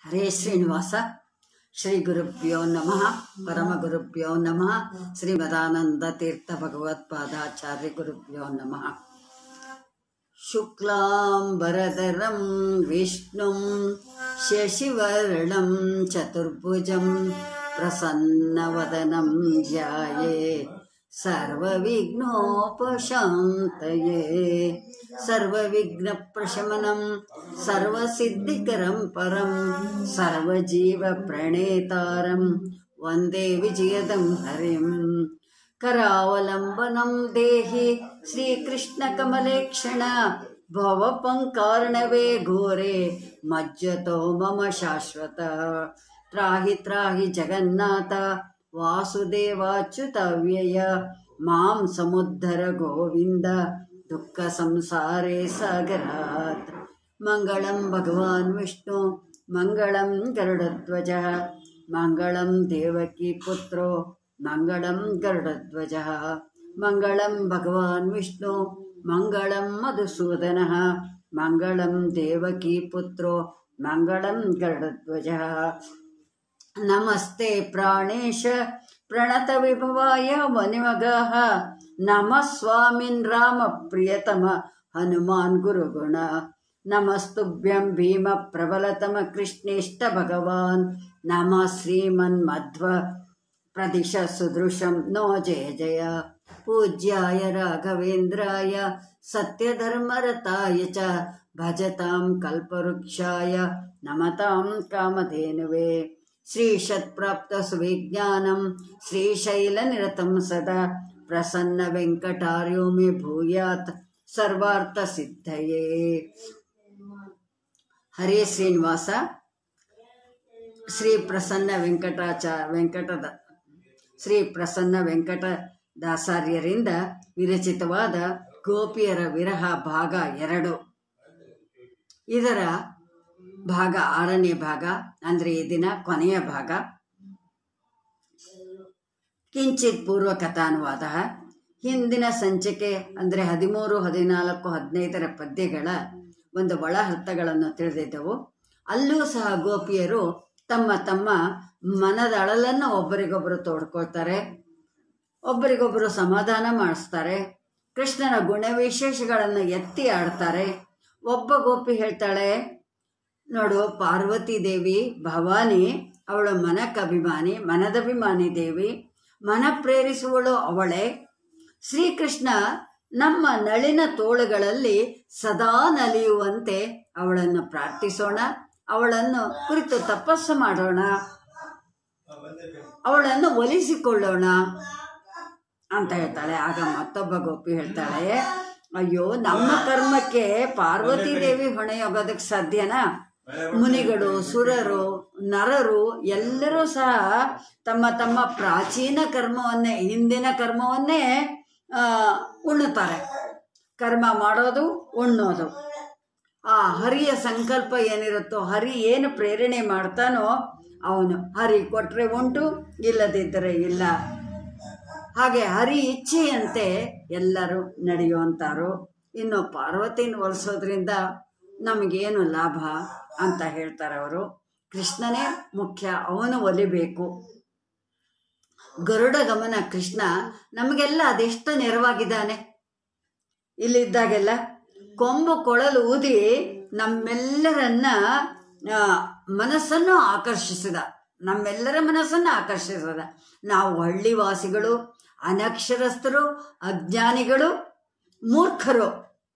ಹರೇ ಶ್ರೀನಿವಾಸ ಶ್ರೀ ಗುರುಭ್ಯೋ ನಮಃ ಪರಮ ಗುರುಭ್ಯೋ ನಮಃ ಶ್ರೀಮದಾನಂದ ತೀರ್ಥ ಭಗವತ್ಪಾದಾಚಾರ್ಯ ಗುರುಭ್ಯೋ ನಮಃ शुक्लाम्बरधरं विष्णुं शशिवर्णं चतुर्भुजं प्रसन्नवदनं ध्याये सर्वविघ्नोपशान्तये सर्वविघ्नप्रशमनं सर्वसिद्धिकरं परं सर्वजीवप्रणेतारं वन्दे विजयदं हरिम् करावलम्बनं देहि श्रीकृष्णकमलेक्षण भवपङ्कार्णवे घोरे मज्जतो मम शाश्वत त्राहि त्राहि जगन्नाथ वासुदेवाच्युतव्यय मां समुद्धर गोविन्द दुःखसंसारे सागरात् मङ्गलं भगवान् विष्णु मङ्गलं गरुडध्वजः मङ्गलं देवकी पुत्रो मङ्गलं गरुडध्वजः मङ्गलं भगवान् विष्णु मङ्गलं मधुसूदनः मङ्गलं देवकी पुत्रो मङ्गलं गरुडध्वजः नमस्ते प्राणेश प्रणतविभवाय वनिमगः नमः स्वामिन् रामप्रियतम हनुमान् गुरुगुण नमस्तुभ्यं भीमप्रबलतम कृष्णेष्ट भगवान् नमः श्रीमन्मध्व प्रदिश सुदृशं नो जय जय पूज्याय राघवेन्द्राय सत्यधर्मरताय च भजतां कल्पवृक्षाय नमतां कामधेनुवे श्रीषत्प्राप्तसुविज्ञानं श्रीशैलनिरतं सदा प्रसन्नवेङ्कटार्यो मे भूयात् सर्वार्थसिद्धये ಹರೇ ಶ್ರೀನಿವಾಸ ಶ್ರೀ ಪ್ರಸನ್ನ ವೆಂಕಟಾಚ ವೆಂಕಟದ ಶ್ರೀ ಪ್ರಸನ್ನ ವೆಂಕಟದಾಸಾರ್ಯರಿಂದ ವಿರಚಿತವಾದ ಗೋಪಿಯರ ವಿರಹ ಭಾಗ ಎರಡು ಇದರ ಭಾಗ ಆರನೇ ಭಾಗ ಅಂದರೆ ಈ ದಿನ ಕೊನೆಯ ಭಾಗ ಕಿಂಚಿತ್ ಪೂರ್ವ ಕಥಾನುವಾದ ಹಿಂದಿನ ಸಂಚಿಕೆ ಅಂದರೆ ಹದಿಮೂರು ಹದಿನಾಲ್ಕು ಹದಿನೈದರ ಪದ್ಯಗಳ ಒಂದು ಒಳಹರ್ಥಗಳನ್ನು ತಿಳಿದಿದ್ದವು ಅಲ್ಲೂ ಸಹ ಗೋಪಿಯರು ತಮ್ಮ ತಮ್ಮ ಮನದ ಅಳಲನ್ನು ಒಬ್ಬರಿಗೊಬ್ಬರು ತೋಡ್ಕೊಳ್ತಾರೆ ಒಬ್ಬರಿಗೊಬ್ಬರು ಸಮಾಧಾನ ಮಾಡಿಸ್ತಾರೆ ಕೃಷ್ಣನ ಗುಣವಿಶೇಷಗಳನ್ನು ಎತ್ತಿ ಆಡ್ತಾರೆ ಒಬ್ಬ ಗೋಪಿ ಹೇಳ್ತಾಳೆ ನೋಡು ಪಾರ್ವತಿ ದೇವಿ ಭವಾನಿ ಅವಳು ಮನಕ್ಕಭಿಮಾನಿ ಮನದಭಿಮಾನಿ ದೇವಿ ಮನ ಪ್ರೇರಿಸುವಳು ಅವಳೇ ಶ್ರೀಕೃಷ್ಣ ನಮ್ಮ ನಳಿನ ತೋಳುಗಳಲ್ಲಿ ಸದಾ ನಲಿಯುವಂತೆ ಅವಳನ್ನು ಪ್ರಾರ್ಥಿಸೋಣ ಅವಳನ್ನು ಕುರಿತು ತಪಸ್ಸು ಮಾಡೋಣ ಅವಳನ್ನು ಒಲಿಸಿಕೊಳ್ಳೋಣ ಅಂತ ಹೇಳ್ತಾಳೆ ಆಗ ಮತ್ತೊಬ್ಬ ಗೋಪಿ ಹೇಳ್ತಾಳೆ ಅಯ್ಯೋ ನಮ್ಮ ಕರ್ಮಕ್ಕೆ ಪಾರ್ವತಿ ದೇವಿ ಹೊಣೆಯೋಗೋದಕ್ಕೆ ಸಾಧ್ಯನಾ ಮುನಿಗಳು ಸುರರು ನರರು ಎಲ್ಲರೂ ಸಹ ತಮ್ಮ ತಮ್ಮ ಪ್ರಾಚೀನ ಕರ್ಮವನ್ನೇ ಹಿಂದಿನ ಕರ್ಮವನ್ನೇ ಉಣ್ಣುತ್ತಾರೆ ಕರ್ಮ ಮಾಡೋದು ಉಣ್ಣೋದು ಆ ಹರಿಯ ಸಂಕಲ್ಪ ಏನಿರುತ್ತೋ ಹರಿ ಏನು ಪ್ರೇರಣೆ ಮಾಡ್ತಾನೋ ಅವನು ಹರಿ ಕೊಟ್ಟರೆ ಉಂಟು ಇಲ್ಲದಿದ್ದರೆ ಇಲ್ಲ ಹಾಗೆ ಹರಿ ಇಚ್ಛೆಯಂತೆ ಎಲ್ಲರೂ ನಡೆಯುವಂತಾರು ಇನ್ನು ಪಾರ್ವತಿನ ಒಲಿಸೋದ್ರಿಂದ ನಮಗೇನು ಲಾಭ ಅಂತ ಹೇಳ್ತಾರೆ ಅವರು ಕೃಷ್ಣನೇ ಮುಖ್ಯ ಅವನು ಒಲಿಬೇಕು ಗರುಡ ಗಮನ ಕೃಷ್ಣ ನಮಗೆಲ್ಲ ಅದೆಷ್ಟು ನೆರವಾಗಿದ್ದಾನೆ ಇಲ್ಲಿದ್ದಾಗೆಲ್ಲ ಕೊಂಬು ಕೊಳಲು ಊದಿ ನಮ್ಮೆಲ್ಲರನ್ನ ಮನಸ್ಸನ್ನು ಆಕರ್ಷಿಸಿದ ನಮ್ಮೆಲ್ಲರ ಮನಸ್ಸನ್ನು ಆಕರ್ಷಿಸಿದ ನಾವು ಹಳ್ಳಿವಾಸಿಗಳು ಅನಕ್ಷರಸ್ಥರು ಅಜ್ಞಾನಿಗಳು ಮೂರ್ಖರು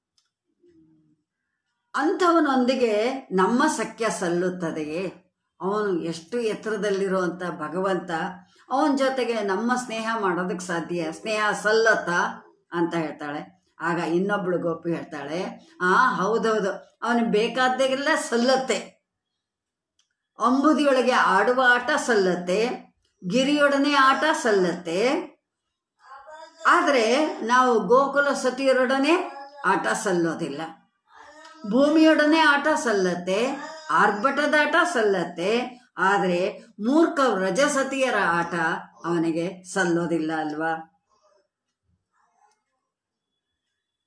ಅಂಥವನೊಂದಿಗೆ ನಮ್ಮ ಸಖ್ಯ ಸಲ್ಲುತ್ತದೆಯೇ ಅವನು ಎಷ್ಟು ಎತ್ತರದಲ್ಲಿರುವಂಥ ಭಗವಂತ ಅವನ ಜೊತೆಗೆ ನಮ್ಮ ಸ್ನೇಹ ಮಾಡೋದಕ್ಕೆ ಸಾಧ್ಯ ಸ್ನೇಹ ಸಲ್ಲತ್ತಾ ಅಂತ ಹೇಳ್ತಾಳೆ ಆಗ ಇನ್ನೊಬ್ಳು ಗೋಪಿ ಹೇಳ್ತಾಳೆ ಆ ಹೌದೌದು ಅವನಿಗೆ ಬೇಕಾದಾಗೆಲ್ಲ ಸಲ್ಲತ್ತೆ ಅಂಬುದಿಯೊಳಗೆ ಆಡುವ ಆಟ ಸಲ್ಲತ್ತೆ ಗಿರಿಯೊಡನೆ ಆಟ ಸಲ್ಲತ್ತೆ ಆದರೆ ನಾವು ಗೋಕುಲ ಸತಿಯರೊಡನೆ ಆಟ ಸಲ್ಲೋದಿಲ್ಲ ಭೂಮಿಯೊಡನೆ ಆಟ ಸಲ್ಲತ್ತೆ ಆರ್ಭಟದಾಟ ಸಲ್ಲತ್ತೆ ಆದರೆ ಮೂರ್ಖ ರಜಸತಿಯರ ಆಟ ಅವನಿಗೆ ಸಲ್ಲೋದಿಲ್ಲ ಅಲ್ವಾ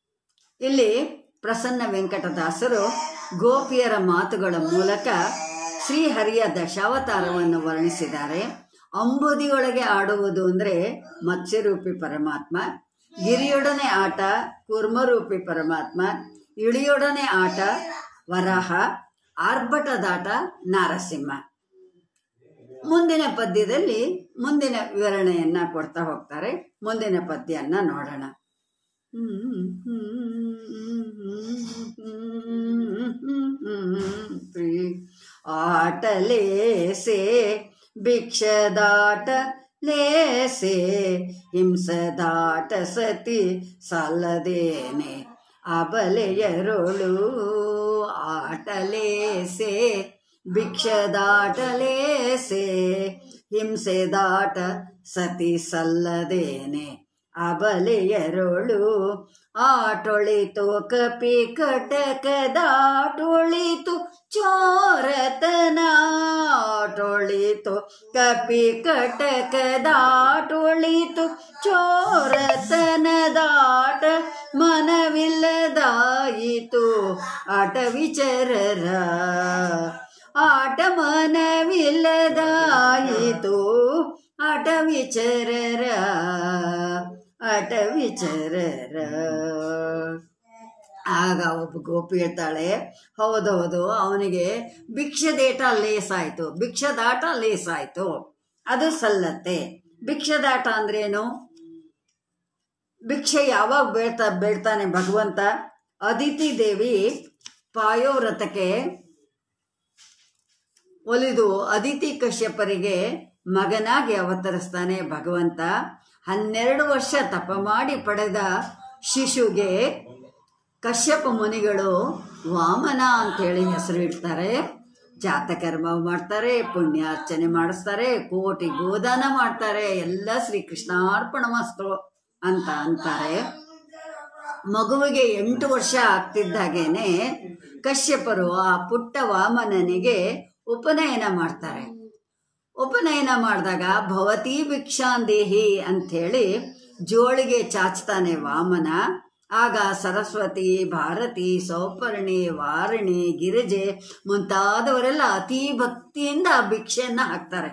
ಇಲ್ಲಿ ಪ್ರಸನ್ನ ವೆಂಕಟದಾಸರು ಗೋಪಿಯರ ಮಾತುಗಳ ಮೂಲಕ ಶ್ರೀಹರಿಯ ದಶಾವತಾರವನ್ನು ವರ್ಣಿಸಿದ್ದಾರೆ ಅಂಬುದಿಯೊಳಗೆ ಆಡುವುದು ಅಂದರೆ ಮತ್ಸ್ಯರೂಪಿ ಪರಮಾತ್ಮ ಗಿರಿಯೊಡನೆ ಆಟ ಕೂರ್ಮರೂಪಿ ಪರಮಾತ್ಮ ಇಳಿಯೊಡನೆ ಆಟ ವರಾಹ ಆರ್ಭಟದಾಟ ನಾರಸಿಂಹ ಮುಂದಿನ ಪದ್ಯದಲ್ಲಿ ಮುಂದಿನ ವಿವರಣೆಯನ್ನ ಕೊಡ್ತಾ ಹೋಗ್ತಾರೆ ಮುಂದಿನ ಪದ್ಯನ್ನ ನೋಡೋಣ ಆಟಲೇಸೆ ಭಿಕ್ಷದಾಟ ಲೇಸೆ ಹಿಂಸದಾಟ ಸತಿ ಸಲ್ಲದೇನೆ ಅಬಲೆಯರೊಳು ಆಟಲೇಸೆ ಭಿಕ್ಷದಾಟಲೇಸೆ ಹಿಂಸೆದಾಟ ಸತಿ ಸಲ್ಲದೇನೆ ಅಬಲೆಯರೊಳು ಆಟೊಳಿತು ಕಪಿ ಕಟಕದಾಟೊಳಿತು ಚೋರತನ ಆಟೊಳಿತು ಕಪಿ ಕಟಕದಾಟೊಳಿತು ಚೋರತನದಾಟ ಮನವಿಲ್ಲದಾಯಿತು ಆಟ ವಿಚರರ ಆಟ ಮನವಿಲ್ಲದಾಯಿತು ಆಟ ವಿಚರರ ಆಟ ವಿಚರರ ಆಗ ಒಬ್ಬ ಗೋಪಿ ಹೇಳ್ತಾಳೆ ಹೌದೌದು ಅವನಿಗೆ ಭಿಕ್ಷದೇಟ ಲೇಸಾಯ್ತು ಭಿಕ್ಷದಾಟ ಲೇಸಾಯ್ತು ಅದು ಸಲ್ಲತ್ತೆ ಭಿಕ್ಷದಾಟ ಅಂದ್ರೇನು ಭಿಕ್ಷೆ ಯಾವಾಗ ಬೇಡ್ತಾ ಬೇಡ್ತಾನೆ ಭಗವಂತ ಅದಿತಿ ದೇವಿ ಪಾಯೋವ್ರತಕ್ಕೆ ಒಲಿದು ಅದಿತಿ ಕಶ್ಯಪರಿಗೆ ಮಗನಾಗಿ ಅವತರಿಸ್ತಾನೆ ಭಗವಂತ ಹನ್ನೆರಡು ವರ್ಷ ತಪ ಮಾಡಿ ಪಡೆದ ಶಿಶುಗೆ ಕಶ್ಯಪ ಮುನಿಗಳು ವಾಮನ ಅಂತೇಳಿ ಹೆಸರು ಇಡ್ತಾರೆ ಜಾತಕರ್ಮ ಮಾಡ್ತಾರೆ ಪುಣ್ಯಾರ್ಚನೆ ಮಾಡಿಸ್ತಾರೆ ಕೋಟಿ ಗೋದಾನ ಮಾಡ್ತಾರೆ ಎಲ್ಲ ಶ್ರೀಕೃಷ್ಣಾರ್ಪಣ ಮಸ್ತು ಅಂತ ಅಂತಾರೆ ಮಗುವಿಗೆ ಎಂಟು ವರ್ಷ ಆಗ್ತಿದ್ದಾಗೇನೆ ಕಶ್ಯಪರು ಆ ಪುಟ್ಟ ವಾಮನನಿಗೆ ಉಪನಯನ ಮಾಡ್ತಾರೆ ಉಪನಯನ ಮಾಡಿದಾಗ ಭವತಿ ಭಿಕ್ಷಾಂದೇಹಿ ಅಂಥೇಳಿ ಜೋಳಿಗೆ ಚಾಚ್ತಾನೆ ವಾಮನ ಆಗ ಸರಸ್ವತಿ ಭಾರತಿ ಸೌಪರ್ಣಿ ವಾರಣಿ ಗಿರಿಜೆ ಮುಂತಾದವರೆಲ್ಲ ಅತಿ ಭಕ್ತಿಯಿಂದ ಆ ಭಿಕ್ಷೆಯನ್ನ ಹಾಕ್ತಾರೆ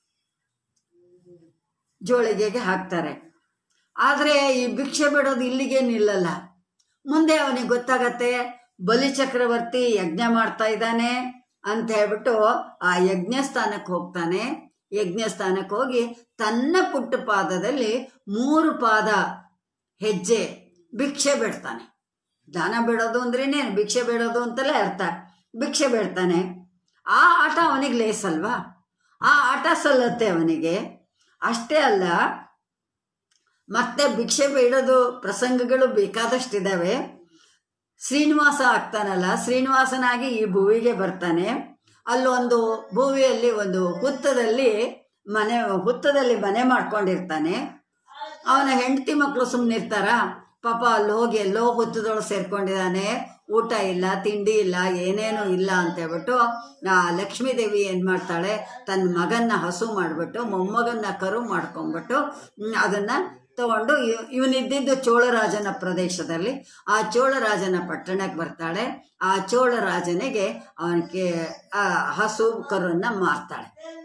ಜೋಳಿಗೆಗೆ ಹಾಕ್ತಾರೆ ಆದರೆ ಈ ಭಿಕ್ಷೆ ಬಿಡೋದು ಇಲ್ಲಿಗೆ ನಿಲ್ಲಲ್ಲ ಮುಂದೆ ಅವನಿಗೆ ಗೊತ್ತಾಗತ್ತೆ ಬಲಿ ಚಕ್ರವರ್ತಿ ಯಜ್ಞ ಮಾಡ್ತಾ ಇದ್ದಾನೆ ಅಂತ ಹೇಳ್ಬಿಟ್ಟು ಆ ಯಜ್ಞ ಸ್ಥಾನಕ್ಕೆ ಹೋಗ್ತಾನೆ ಯಜ್ಞ ಸ್ಥಾನಕ್ಕೆ ಹೋಗಿ ತನ್ನ ಪುಟ್ಟ ಪಾದದಲ್ಲಿ ಮೂರು ಪಾದ ಹೆಜ್ಜೆ ಭಿಕ್ಷೆ ಬಿಡ್ತಾನೆ ದಾನ ಬಿಡೋದು ಅಂದ್ರೇನೆ ಭಿಕ್ಷೆ ಬಿಡೋದು ಅಂತಲೇ ಅರ್ಥ ಭಿಕ್ಷೆ ಬಿಡ್ತಾನೆ ಆ ಆಟ ಅವನಿಗೆ ಲೇಸಲ್ವಾ ಆ ಆಟ ಸಲ್ಲತ್ತೆ ಅವನಿಗೆ ಅಷ್ಟೇ ಅಲ್ಲ ಮತ್ತೆ ಭಿಕ್ಷೆ ಬೇಡೋದು ಪ್ರಸಂಗಗಳು ಬೇಕಾದಷ್ಟಿದ್ದಾವೆ ಶ್ರೀನಿವಾಸ ಆಗ್ತಾನಲ್ಲ ಶ್ರೀನಿವಾಸನಾಗಿ ಈ ಭೂವಿಗೆ ಬರ್ತಾನೆ ಅಲ್ಲೊಂದು ಭೂವಿಯಲ್ಲಿ ಒಂದು ಹುತ್ತದಲ್ಲಿ ಮನೆ ಹುತ್ತದಲ್ಲಿ ಮನೆ ಮಾಡ್ಕೊಂಡಿರ್ತಾನೆ ಅವನ ಹೆಂಡತಿ ಮಕ್ಕಳು ಸುಮ್ಮನಿರ್ತಾರ ಪಾಪ ಅಲ್ಲಿ ಹೋಗಿ ಎಲ್ಲೋ ಹುತ್ತದೊಳಗೆ ಸೇರ್ಕೊಂಡಿದ್ದಾನೆ ಊಟ ಇಲ್ಲ ತಿಂಡಿ ಇಲ್ಲ ಏನೇನೂ ಇಲ್ಲ ಅಂತ ಹೇಳ್ಬಿಟ್ಟು ಆ ಲಕ್ಷ್ಮೀ ದೇವಿ ಏನು ಮಾಡ್ತಾಳೆ ತನ್ನ ಮಗನ್ನ ಹಸು ಮಾಡಿಬಿಟ್ಟು ಮೊಮ್ಮಗನ್ನ ಕರು ಮಾಡ್ಕೊಂಡ್ಬಿಟ್ಟು ಹ್ಮ್, ಅದನ್ನ ತಗೊಂಡು ಇವ್- ಇವನಿದ್ದಿದ್ದು ಚೋಳರಾಜನ ಪ್ರದೇಶದಲ್ಲಿ ಆ ಚೋಳರಾಜನ ಪಟ್ಟಣಕ್ಕೆ ಬರ್ತಾಳೆ ಆ ಚೋಳರಾಜನಿಗೆ ಅವನಿಗೆ ಆ ಹಸು ಕರುನ್ನ ಮಾರ್ತಾಳೆ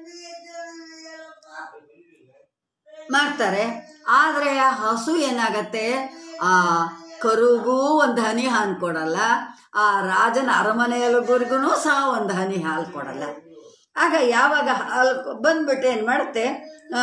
ಮಾಡ್ತಾರೆ ಆದರೆ ಆ ಹಸು ಏನಾಗತ್ತೆ ಆ ಕರುಗೂ ಒಂದು ಹನಿ ಹಾಲು ಕೊಡಲ್ಲ ಆ ರಾಜನ ಅರಮನೆಯಲ್ಲಿಗೂ ಸಹ ಒಂದು ಹನಿ ಹಾಲು ಕೊಡಲ್ಲ ಆಗ ಯಾವಾಗ ಹಾಲು ಕೊ- ಬಂದ್ಬಿಟ್ಟು ಏನು ಮಾಡುತ್ತೆ ಆ,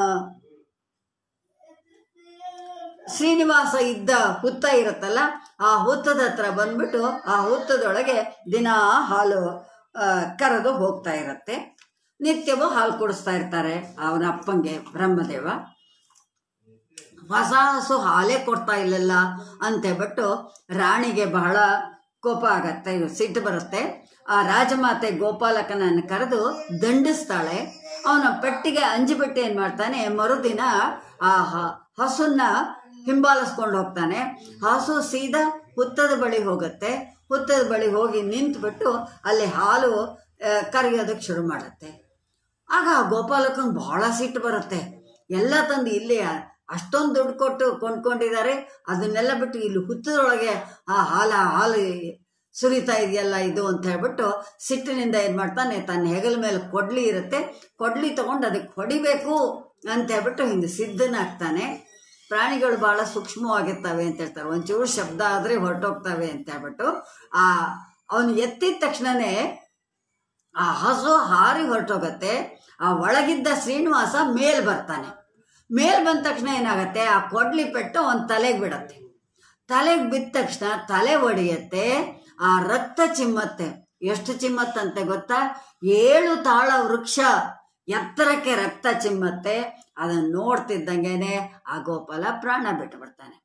ಶ್ರೀನಿವಾಸ ಇದ್ದ ಹುತ್ತ ಇರುತ್ತಲ್ಲ ಆ ಹುತ್ತದ ಹತ್ರ ಬಂದ್ಬಿಟ್ಟು ಆ ಹುತ್ತದೊಳಗೆ ದಿನಾ ಹಾಲು ಆ, ಕರೆದು ಹೋಗ್ತಾ ಇರತ್ತೆ ನಿತ್ಯವೂ ಹಾಲು ಕುಡಿಸ್ತಾ ಇರ್ತಾರೆ ಅವನ ಅಪ್ಪಂಗೆ ಬ್ರಹ್ಮದೇವ ಹೊಸ ಹಸು ಹಾಲೇ ಕೊಡ್ತಾ ಇಲ್ಲಲ್ಲ ಅಂತೇಳ್ಬಿಟ್ಟು ರಾಣಿಗೆ ಬಹಳ ಕೋಪ ಆಗತ್ತೆ ಸಿಟ್ಟು ಬರುತ್ತೆ ಆ ರಾಜಮಾತೆ ಗೋಪಾಲಕನನ್ನು ಕರೆದು ದಂಡಿಸ್ತಾಳೆ ಅವನ ಪೆಟ್ಟಿಗೆ ಅಂಜಿಬಿಟ್ಟು ಏನು ಮಾಡ್ತಾನೆ ಮರುದಿನ ಆ ಹ- ಹಸುನ್ನ ಹಿಂಬಾಲಿಸ್ಕೊಂಡು ಹೋಗ್ತಾನೆ ಹಸು ಸೀದಾ ಹುತ್ತದ ಬಳಿ ಹೋಗುತ್ತೆ ಹುತ್ತದ ಬಳಿ ಹೋಗಿ ನಿಂತ್ಬಿಟ್ಟು ಅಲ್ಲಿ ಹಾಲು ಆ, ಕರೆಯೋದಕ್ಕೆ ಶುರು ಮಾಡುತ್ತೆ ಆಗ ಗೋಪಾಲಕನ್ ಬಹಳ ಸಿಟ್ಟು ಬರುತ್ತೆ ಎಲ್ಲ ತಂದು ಇಲ್ಲಿ ಅಷ್ಟೊಂದು ದುಡ್ಡು ಕೊಟ್ಟು ಕೊಂಡ್ಕೊಂಡಿದ್ದಾರೆ ಅದನ್ನೆಲ್ಲ ಬಿಟ್ಟು ಇಲ್ಲಿ ಹುತ್ತದೊಳಗೆ ಆ ಹಾಲ ಹಾಲು ಸುರಿತಾ ಇದೆಯಲ್ಲ ಇದು ಅಂತ ಹೇಳ್ಬಿಟ್ಟು ಸಿಟ್ಟಿನಿಂದ ಏನು ಮಾಡ್ತಾನೆ ತನ್ನ ಹೆಗಲ ಮೇಲೆ ಕೊಡ್ಲಿ ಇರುತ್ತೆ ಕೊಡ್ಲಿ ತಗೊಂಡು ಅದಕ್ಕೆ ಹೊಡಿಬೇಕು ಅಂತ ಹೇಳ್ಬಿಟ್ಟು ಹಿಂಗೆ ಸಿದ್ಧನಾಗ್ತಾನೆ ಪ್ರಾಣಿಗಳು ಬಹಳ ಸೂಕ್ಷ್ಮವಾಗಿರ್ತವೆ ಅಂತ ಹೇಳ್ತಾರೆ ಒಂಚೂರು ಶಬ್ದ ಆದರೆ ಹೊರಟೋಗ್ತವೆ ಅಂತ ಹೇಳ್ಬಿಟ್ಟು ಆ ಅವನು ಎತ್ತಿದ ತಕ್ಷಣನೇ ಆ ಹಸು ಹಾರಿ ಹೊರಟೋಗತ್ತೆ ಆ ಒಳಗಿದ್ದ ಶ್ರೀನಿವಾಸ ಮೇಲ್ ಬರ್ತಾನೆ ಮೇಲ್ ಬಂದ ತಕ್ಷಣ ಏನಾಗತ್ತೆ ಆ ಕೊಡ್ಲಿ ಪೆಟ್ಟು ಅವನ ತಲೆಗೆ ಬಿಡತ್ತೆ ತಲೆಗೆ ಬಿದ್ದ ತಕ್ಷಣ ತಲೆ ಒಡೆಯತ್ತೆ ಆ ರಕ್ತ ಚಿಮ್ಮತ್ತೆ ಎಷ್ಟು ಚಿಮ್ಮತ್ತಂತೆ ಗೊತ್ತಾ ಏಳು ತಾಳ ವೃಕ್ಷ ಎತ್ತರಕ್ಕೆ ರಕ್ತ ಚಿಮ್ಮತ್ತೆ ಅದನ್ನ ನೋಡ್ತಿದ್ದಂಗೆನೆ ಆ ಗೋಪಾಲ ಪ್ರಾಣ ಬಿಟ್ಟು ಬಿಡ್ತಾನೆ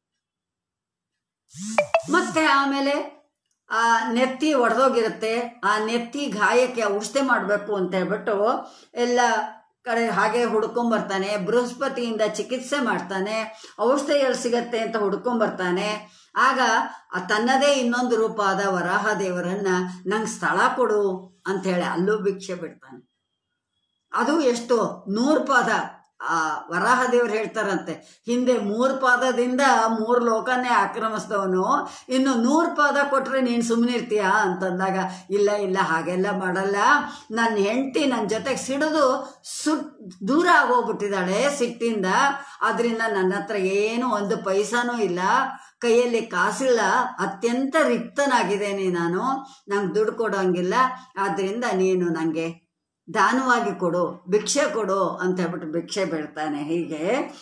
ಮತ್ತೆ ಆಮೇಲೆ ಆ ನೆತ್ತಿ ಒಡೆದೋಗಿರುತ್ತೆ ಆ ನೆತ್ತಿ ಗಾಯಕ್ಕೆ ಔಷಧಿ ಮಾಡಬೇಕು ಅಂತ ಹೇಳ್ಬಿಟ್ಟು ಎಲ್ಲ ಕಡೆ ಹಾಗೆ ಹುಡ್ಕೊಂಬರ್ತಾನೆ ಬೃಹಸ್ಪತಿಯಿಂದ ಚಿಕಿತ್ಸೆ ಮಾಡ್ತಾನೆ ಔಷಧಿ ಎಲ್ಲಿ ಸಿಗತ್ತೆ ಅಂತ ಹುಡ್ಕೊಂಬರ್ತಾನೆ ಆಗ ಆ ತನ್ನದೇ ಇನ್ನೊಂದು ರೂಪ ಆದ ವರಾಹ ದೇವರನ್ನ ನಂಗೆ ಸ್ಥಳ ಕೊಡು ಅಂತ ಹೇಳಿ ಅಲ್ಲೂ ಭಿಕ್ಷೆ ಬಿಡ್ತಾನೆ ಅದು ಎಷ್ಟು ನೂರು ಪಾದ ಆ ವರಾಹ ದೇವ್ರು ಹೇಳ್ತಾರಂತೆ ಹಿಂದೆ ಮೂರು ಪಾದದಿಂದ ಮೂರು ಲೋಕನೇ ಆಕ್ರಮಿಸಿದವನು ಇನ್ನು ನೂರು ಪಾದ ಕೊಟ್ರೆ ನೀನು ಸುಮ್ಮನಿರ್ತೀಯಾ ಅಂತಂದಾಗ ಇಲ್ಲ ಇಲ್ಲ ಹಾಗೆಲ್ಲ ಮಾಡಲ್ಲ ನನ್ನ ಹೆಂಡತಿ ನನ್ನ ಜೊತೆಗೆ ಸಿಡಿದು ಸುಟ್ ದೂರ ಆಗೋಗ್ಬಿಟ್ಟಿದ್ದಾಳೆ ಸಿಟ್ಟಿಂದ ಅದರಿಂದ ನನ್ನ ಹತ್ರ ಏನು ಒಂದು ಪೈಸಾನೂ ಇಲ್ಲ ಕೈಯಲ್ಲಿ ಕಾಸಿಲ್ಲ ಅತ್ಯಂತ ರಿಕ್ತನಾಗಿದ್ದೇನೆ ನಾನು ನಂಗೆ ದುಡ್ಡು ಕೊಡೋಂಗಿಲ್ಲ ಆದ್ದರಿಂದ ನೀನು ನನಗೆ ದಾನವಾಗಿ ಕೊಡು ಭಿಕ್ಷೆ ಕೊಡು ಅಂತ ಹೇಳ್ಬಿಟ್ಟು ಭಿಕ್ಷೆ ಬೇಡ್ತಾನೆ ಹೀಗೆ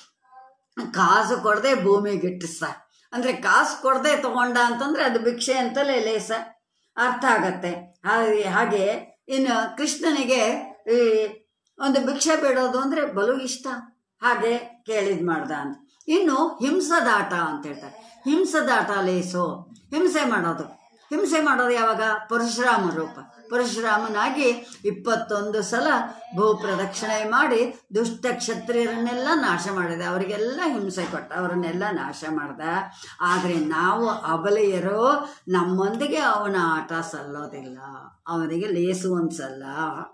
ಕಾಸು ಕೊಡದೆ ಭೂಮಿಗೆ ಇಟ್ಟಿಸ ಅಂದರೆ ಕಾಸು ಕೊಡದೆ ತಗೊಂಡ ಅಂತಂದ್ರೆ ಅದು ಭಿಕ್ಷೆ ಅಂತಲೇ ಲೇಸ ಅರ್ಥ ಆಗತ್ತೆ ಹಾಗೆ ಹಾಗೆ ಇನ್ನು ಕೃಷ್ಣನಿಗೆ ಈ ಒಂದು ಭಿಕ್ಷೆ ಬೇಡೋದು ಅಂದರೆ ಬಲು ಇಷ್ಟ ಹಾಗೆ ಕೇಳಿದ್ ಮಾಡ್ದ ಅಂತ ಇನ್ನು ಹಿಂಸದಾಟ ಅಂತ ಹೇಳ್ತಾರೆ ಹಿಂಸದಾಟ ಲೇಸು ಹಿಂಸೆ ಮಾಡೋದು ಹಿಂಸೆ ಮಾಡೋದು ಯಾವಾಗ ಪರಶುರಾಮ ರೂಪ ಪರಶುರಾಮನಾಗಿ ಇಪ್ಪತ್ತೊಂದು ಸಲ ಭೂ ಪ್ರದಕ್ಷಿಣೆ ಮಾಡಿ ದುಷ್ಟ ಕ್ಷತ್ರಿಯರನ್ನೆಲ್ಲ ನಾಶ ಮಾಡಿದೆ ಅವರಿಗೆಲ್ಲ ಹಿಂಸೆ ಕೊಟ್ಟ ಅವರನ್ನೆಲ್ಲ ನಾಶ ಮಾಡ್ದ ಆದರೆ ನಾವು ಅಬಲೆಯರು ನಮ್ಮೊಂದಿಗೆ ಅವನ ಆಟ ಸಲ್ಲೋದಿಲ್ಲ ಅವನಿಗೆ ಲೇಸು ಅನ್ಸಲ್ಲ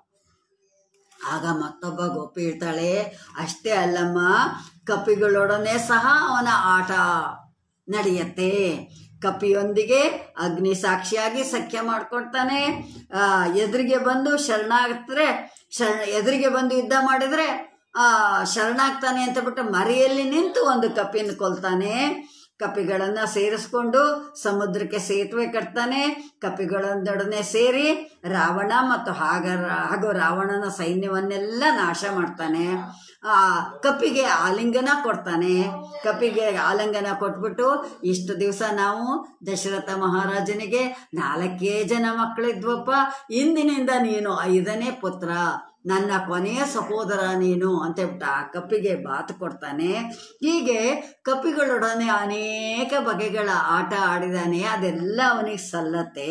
ಆಗ ಮತ್ತೊಬ್ಬ ಗೋಪಿ ಇರ್ತಾಳೆ ಅಷ್ಟೇ ಅಲ್ಲಮ್ಮ ಕಪಿಗಳೊಡನೆ ಸಹ ಅವನ ಆಟ ನಡೆಯತ್ತೆ ಕಪಿಯೊಂದಿಗೆ ಅಗ್ನಿ ಸಾಕ್ಷಿಯಾಗಿ ಸಖ್ಯ ಮಾಡ್ಕೊಳ್ತಾನೆ ಆ, ಎದುರಿಗೆ ಬಂದು ಶರಣಾಗ್ತಾರೆ ಶರಣ ಎದುರಿಗೆ ಬಂದು ಯುದ್ಧ ಮಾಡಿದ್ರೆ ಆ ಶರಣಾಗ್ತಾನೆ ಅಂತ ಬಿಟ್ಟು ಮರೆಯಲ್ಲಿ ನಿಂತು ಒಂದು ಕಪಿನ ಕೊಲ್ತಾನೆ ಕಪಿಗಳನ್ನ ಸೇರಿಸ್ಕೊಂಡು ಸಮುದ್ರಕ್ಕೆ ಸೇತುವೆ ಕಟ್ತಾನೆ ಕಪಿಗಳೊಂದೊಡನೆ ಸೇರಿ ರಾವಣ ಮತ್ತು ಹಾಗ ಹಾಗೂ ರಾವಣನ ಸೈನ್ಯವನ್ನೆಲ್ಲ ನಾಶ ಮಾಡ್ತಾನೆ ಆ ಕಪಿಗೆ ಆಲಿಂಗನ ಕೊಡ್ತಾನೆ ಕಪಿಗೆ ಆಲಿಂಗನ ಕೊಟ್ಬಿಟ್ಟು ಇಷ್ಟು ದಿವಸ ನಾವು ದಶರಥ ಮಹಾರಾಜನಿಗೆ ನಾಲ್ಕೇ ಜನ ಮಕ್ಕಳಿದ್ವಪ್ಪ ಇಂದಿನಿಂದ ನೀನು ಐದನೇ ಪುತ್ರ ನನ್ನ ಕೊನೆಯ ಸಹೋದರ ನೀನು ಅಂತ ಹೇಳ್ಬಿಟ್ಟು ಆ ಕಪ್ಪಿಗೆ ಬಾತು ಕೊಡ್ತಾನೆ ಹೀಗೆ ಕಪಿಗಳೊಡನೆ ಅನೇಕ ಬಗೆಗಳ ಆಟ ಆಡಿದಾನೆ ಅದೆಲ್ಲ ಅವನಿಗೆ ಸಲ್ಲತ್ತೆ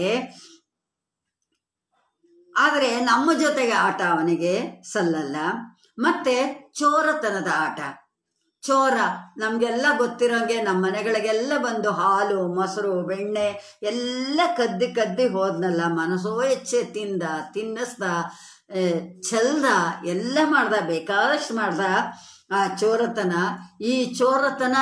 ಆದರೆ ನಮ್ಮ ಜೊತೆಗೆ ಆಟ ಅವನಿಗೆ ಸಲ್ಲಲ್ಲ ಮತ್ತೆ ಚೋರತನದ ಆಟ ಚೋರ ನಮಗೆಲ್ಲ ಗೊತ್ತಿರೋಂಗೆ ನಮ್ಮ ಮನೆಗಳಿಗೆಲ್ಲ ಬಂದು ಹಾಲು ಮೊಸರು ಬೆಣ್ಣೆ ಎಲ್ಲ ಕದ್ದಿ ಕದ್ದಿ ಹೋದ್ನಲ್ಲ ಮನಸ್ಸೋ ಹೆಚ್ಚೆ ತಿಂದ ತಿನ್ನಿಸ್ದ ಆ, ಚೆಲ್ದ ಎಲ್ಲ ಮಾಡ್ದ ಬೇಕಾದಷ್ಟು ಮಾಡ್ದ ಆ ಚೋರತನ ಈ ಚೋರತನ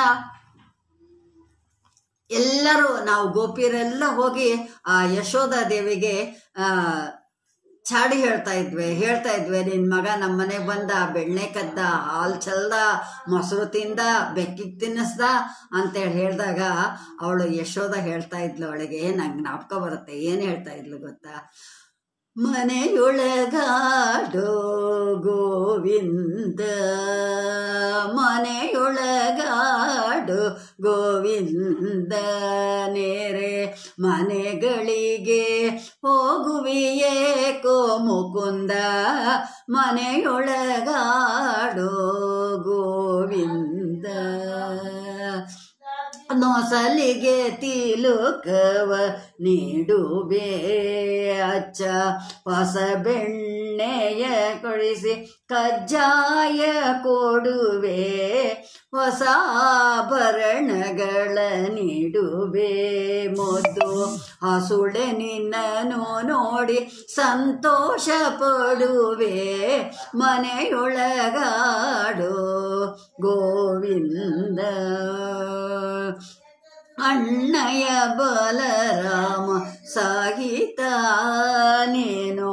ಎಲ್ಲರೂ ನಾವು ಗೋಪಿಯರೆಲ್ಲ ಹೋಗಿ ಆ ಯಶೋಧ ದೇವಿಗೆ ಆ ಚಾಡಿ ಹೇಳ್ತಾ ಇದ್ವಿ ಹೇಳ್ತಾ ಇದ್ವಿ ನಿನ್ನ ಮಗ ನಮ್ಮ ಮನೆಗೆ ಬಂದ ಬೆಣ್ಣೆ ಕದ್ದ ಹಾಲು ಚಲ್ದ ಮೊಸರು ತಿಂದ ಬೆಕ್ಕಿಗೆ ತಿನ್ನಿಸ್ದ ಅಂತೇಳಿ ಹೇಳಿದಾಗ ಅವಳು ಯಶೋಧ ಹೇಳ್ತಾ ಇದ್ಲು ಅವಳಿಗೆ ನಂಗೆ ಜ್ಞಾಪಕ ಬರುತ್ತೆ ಏನು ಹೇಳ್ತಾ ಇದ್ಲು ಗೊತ್ತಾ ಮನೆಯೊಳಗಾಡೋ ಗೋವಿಂದ ಮನೆಯೊಳಗಾಡೋ ಗೋವಿಂದ ನೇರೆ ಮನೆಗಳಿಗೆ ಹೋಗುವಿಯೇಕೋ ಮುಕುಂದ ಮನೆಯೊಳಗಾಡೋ ಗೋವಿಂದ ನೊಸಲಿಗೆ ತಿಲುಕವ ನೀಡುವೆ ಅಚ್ಚ ಹೊಸ ಬೆಣ್ಣೆಯ ಕೊಡಿಸಿ ಕಜ್ಜಾಯ ಕೊಡುವೆ ಹೊಸ ಆಭರಣಗಳ ನೀಡುವೆ ಮೊದ್ದು ಹಸುಳೆ ನಿನ್ನನು ನೋಡಿ ಸಂತೋಷ ಪಡುವೆ ಮನೆಯೊಳಗಾಡೋ ಗೋವಿಂದ ಅಣ್ಣಯ ಬಲರಾಮ ಸಾಹಿತ ನೀನು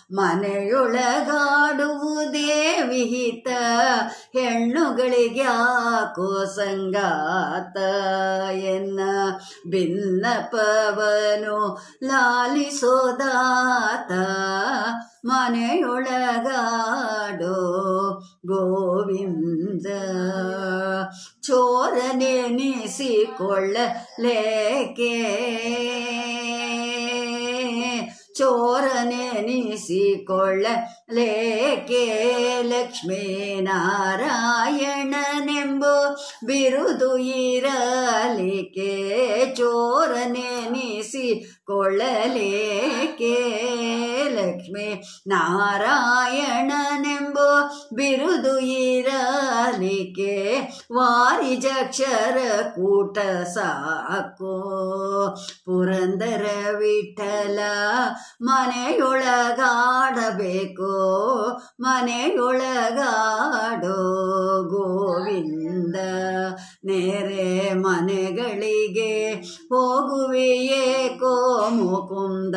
ಮನೆಯೊಳಗಾಡುವುದೇ ವಿಹಿತ ಹೆಣ್ಣುಗಳಿಗ್ಯಾಕೋ ಸಂಗಾತ ಎನ್ನ ಭಿನ್ನಪವನು ಲಾಲಿಸೋದಾತ ಮನೆಯೊಳಗಾಡೋ ಗೋವಿಂದ ಚೋರನೆನಿಸಿಕೊಳ್ಳಲೇಕೆ ಚೋರನೆನಿಸಿಕೊಳ್ಳಲೇಕೆ ಲಕ್ಷ್ಮೀನಾರಾಯಣನೆಂಬು ಬಿರುದು ಇರಲಿಕೆ ಚೋರನೆನಿಸಿಕೊಳ್ಳಲೇಕೆ ಲಕ್ಷ್ಮೀ ನಾರಾಯಣನೆಂಬು ಬಿರುದು ಇರಲಿಕೆ ವಾರಿಜಕ್ಷರ ಕೂಟ ಸಾಕೋ ಪುರಂದರ ವಿಠಲ ಮನೆಯೊಳಗಾಡಬೇಕು ಮನೆಯೊಳಗಾಡೋ ಗೋವಿಂದ ನೇರೆ ಮನೆಗಳಿಗೆ ಹೋಗುವೆಯೇಕೋ ಮುಕುಂದ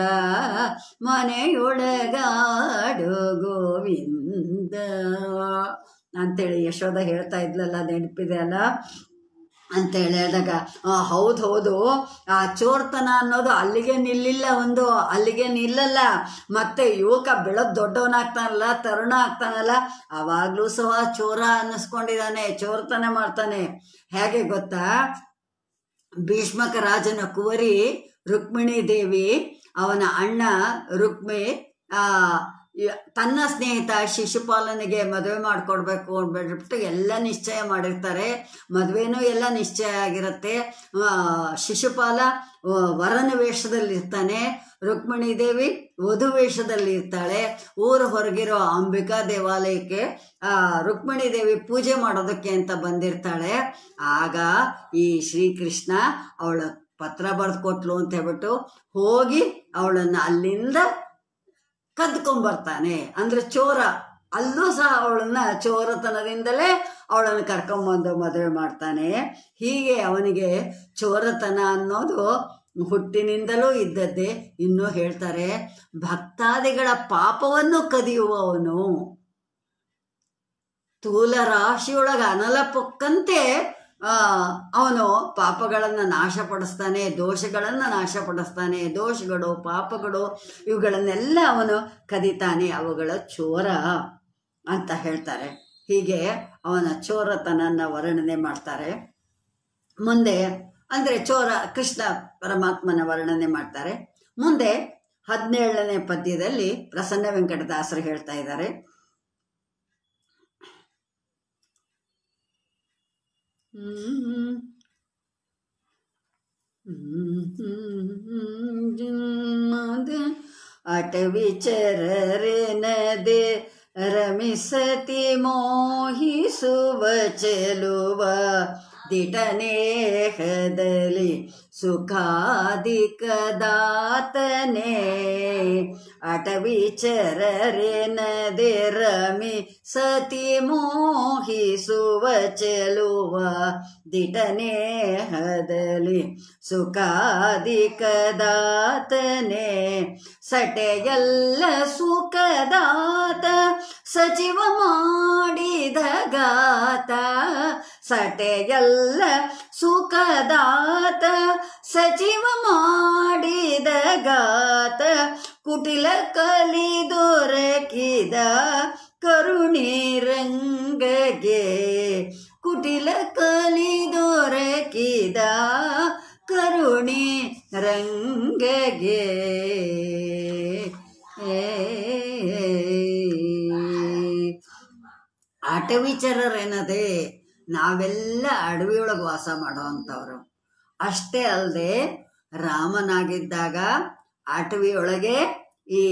ಮನೆಯೊಳಗಾಡೋ ಗೋವಿಂದ ಅಂತೇಳಿ ಯಶೋದ ಹೇಳ್ತಾ ಇದ್ಲಲ್ಲ ನೆನಪಿದೆ ಅಲ್ಲ ಅಂತೇಳಿ ಹೇಳಿದಾಗ ಹೌದು ಹೌದು ಆ ಚೋರ್ತನ ಅನ್ನೋದು ಅಲ್ಲಿಗೆ ನಿಲ್ಲಿಲ್ಲ ಒಂದು ಅಲ್ಲಿಗೆ ನಿಲ್ಲಲ್ಲ ಮತ್ತೆ ಯುವಕ ಬೆಳದ್ ದೊಡ್ಡವನಾಗ್ತಾನಲ್ಲ ತರುಣ ಆಗ್ತಾನಲ್ಲ ಅವಾಗ್ಲೂ ಸಹ ಚೋರ ಅನ್ನಿಸ್ಕೊಂಡಿದ್ದಾನೆ ಚೋರ್ತನ ಮಾಡ್ತಾನೆ ಹೇಗೆ ಗೊತ್ತಾ ಭೀಷ್ಮಕ ರಾಜನ ಕುವರಿ ರುಕ್ಮಿಣಿ ದೇವಿ ಅವನ ಅಣ್ಣ ರುಕ್ಮಿ ಆ ಯ- ತನ್ನ ಸ್ನೇಹಿತ ಶಿಶುಪಾಲನಿಗೆ ಮದುವೆ ಮಾಡಿಕೊಡ್ಬೇಕು ಅಂದ್ಬಿಟ್ಟು ಎಲ್ಲ ನಿಶ್ಚಯ ಮಾಡಿರ್ತಾರೆ ಮದುವೆನೂ ಎಲ್ಲ ನಿಶ್ಚಯ ಆಗಿರುತ್ತೆ ಆ, ಶಿಶುಪಾಲ ಆ, ವರನ ವೇಷದಲ್ಲಿ ಇರ್ತಾನೆ ರುಕ್ಮಿಣಿ ದೇವಿ ವಧು ವೇಷದಲ್ಲಿ ಇರ್ತಾಳೆ ಊರ ಹೊರಗಿರೋ ಅಂಬಿಕಾ ದೇವಾಲಯಕ್ಕೆ ಆ ರುಕ್ಮಿಣಿ ದೇವಿ ಪೂಜೆ ಮಾಡೋದಕ್ಕೆ ಅಂತ ಬಂದಿರ್ತಾಳೆ ಆಗ ಈ ಶ್ರೀಕೃಷ್ಣ ಅವಳ ಪತ್ರ ಬರೆದು ಕೊಟ್ಲು ಅಂತ ಹೇಳ್ಬಿಟ್ಟು ಹೋಗಿ ಅವಳನ್ನು ಅಲ್ಲಿಂದ ಕದ್ಕೊಂಬರ್ತಾನೆ ಅಂದ್ರೆ ಚೋರ ಅಲ್ಲೂ ಸಹ ಅವಳನ್ನ ಚೋರತನದಿಂದಲೇ ಅವಳನ್ನು ಕರ್ಕೊಂಬಂದು ಮದುವೆ ಮಾಡ್ತಾನೆ ಹೀಗೆ ಅವನಿಗೆ ಚೋರತನ ಅನ್ನೋದು ಹುಟ್ಟಿನಿಂದಲೂ ಇದ್ದದ್ದೇ ಇನ್ನೂ ಹೇಳ್ತಾರೆ ಭಕ್ತಾದಿಗಳ ಪಾಪವನ್ನು ಕದಿಯುವವನು ತೂಲ ರಾಶಿಯೊಳಗೆ ಅನಲ ಪೊಕ್ಕಂತೆ ಆ, ಅವನು ಪಾಪಗಳನ್ನು ನಾಶಪಡಿಸ್ತಾನೆ ದೋಷಗಳನ್ನು ನಾಶಪಡಿಸ್ತಾನೆ ದೋಷಗಳು ಪಾಪಗಳು ಇವುಗಳನ್ನೆಲ್ಲ ಅವನು ಕದಿತಾನೆ ಅವುಗಳ ಚೋರ ಅಂತ ಹೇಳ್ತಾರೆ ಹೀಗೆ ಅವನ ಚೋರತನನ್ನ ವರ್ಣನೆ ಮಾಡ್ತಾರೆ ಮುಂದೆ ಅಂದರೆ ಚೋರ ಕೃಷ್ಣ ಪರಮಾತ್ಮನ ವರ್ಣನೆ ಮಾಡ್ತಾರೆ ಮುಂದೆ ಹದಿನೇಳನೇ ಪದ್ಯದಲ್ಲಿ ಪ್ರಸನ್ನ ವೆಂಕಟದಾಸರು ಹೇಳ್ತಾ ಇದ್ದಾರೆ ಹ್ಮ್. ಅಟವಿಚರರೆನದೆ ರಮಿಸತಿ ಮೋಹಿಸುವ ಚೆಲುವ ದಿಟನೇಹದಲ್ಲಿ ಸುಖಾದಿಕದಾತನೇ ಅಟವಿಚರರೆನದೆ ರಮಿ ಸತಿ ಮೋಹಿಸುವ ಚೆಲುವ ದಿಟನೇಹದಲ್ಲಿ ಸುಖಾದಿಕದಾತನೇ ಸಟೆಯಲ್ಲ ಸುಖದಾತ ಸಚಿವ ಮಾಡಿದ ಗಾತ ಸಟೆಯಲ್ಲ ಸುಖದಾತ ಸಚಿವ ಮಾಡಿದ ಗಾತ ಕುಟಿಲ ಕಲಿ ದೊರಕಿದ ಕರುಣಿರಂಗಗೆ ಕುಟಿಲ ಕಲಿ ದೊರಕಿದ ಕರುಣಿ ರಂಗಗೆ ಆಟವಿಚರರೇನದೆ ನಾವೆಲ್ಲ ಅಡವಿಯೊಳಗೆ ವಾಸ ಮಾಡೋವಂಥವ್ರು ಅಷ್ಟೇ ಅಲ್ಲದೆ ರಾಮನಾಗಿದ್ದಾಗ ಆಟವಿಯೊಳಗೆ ಈ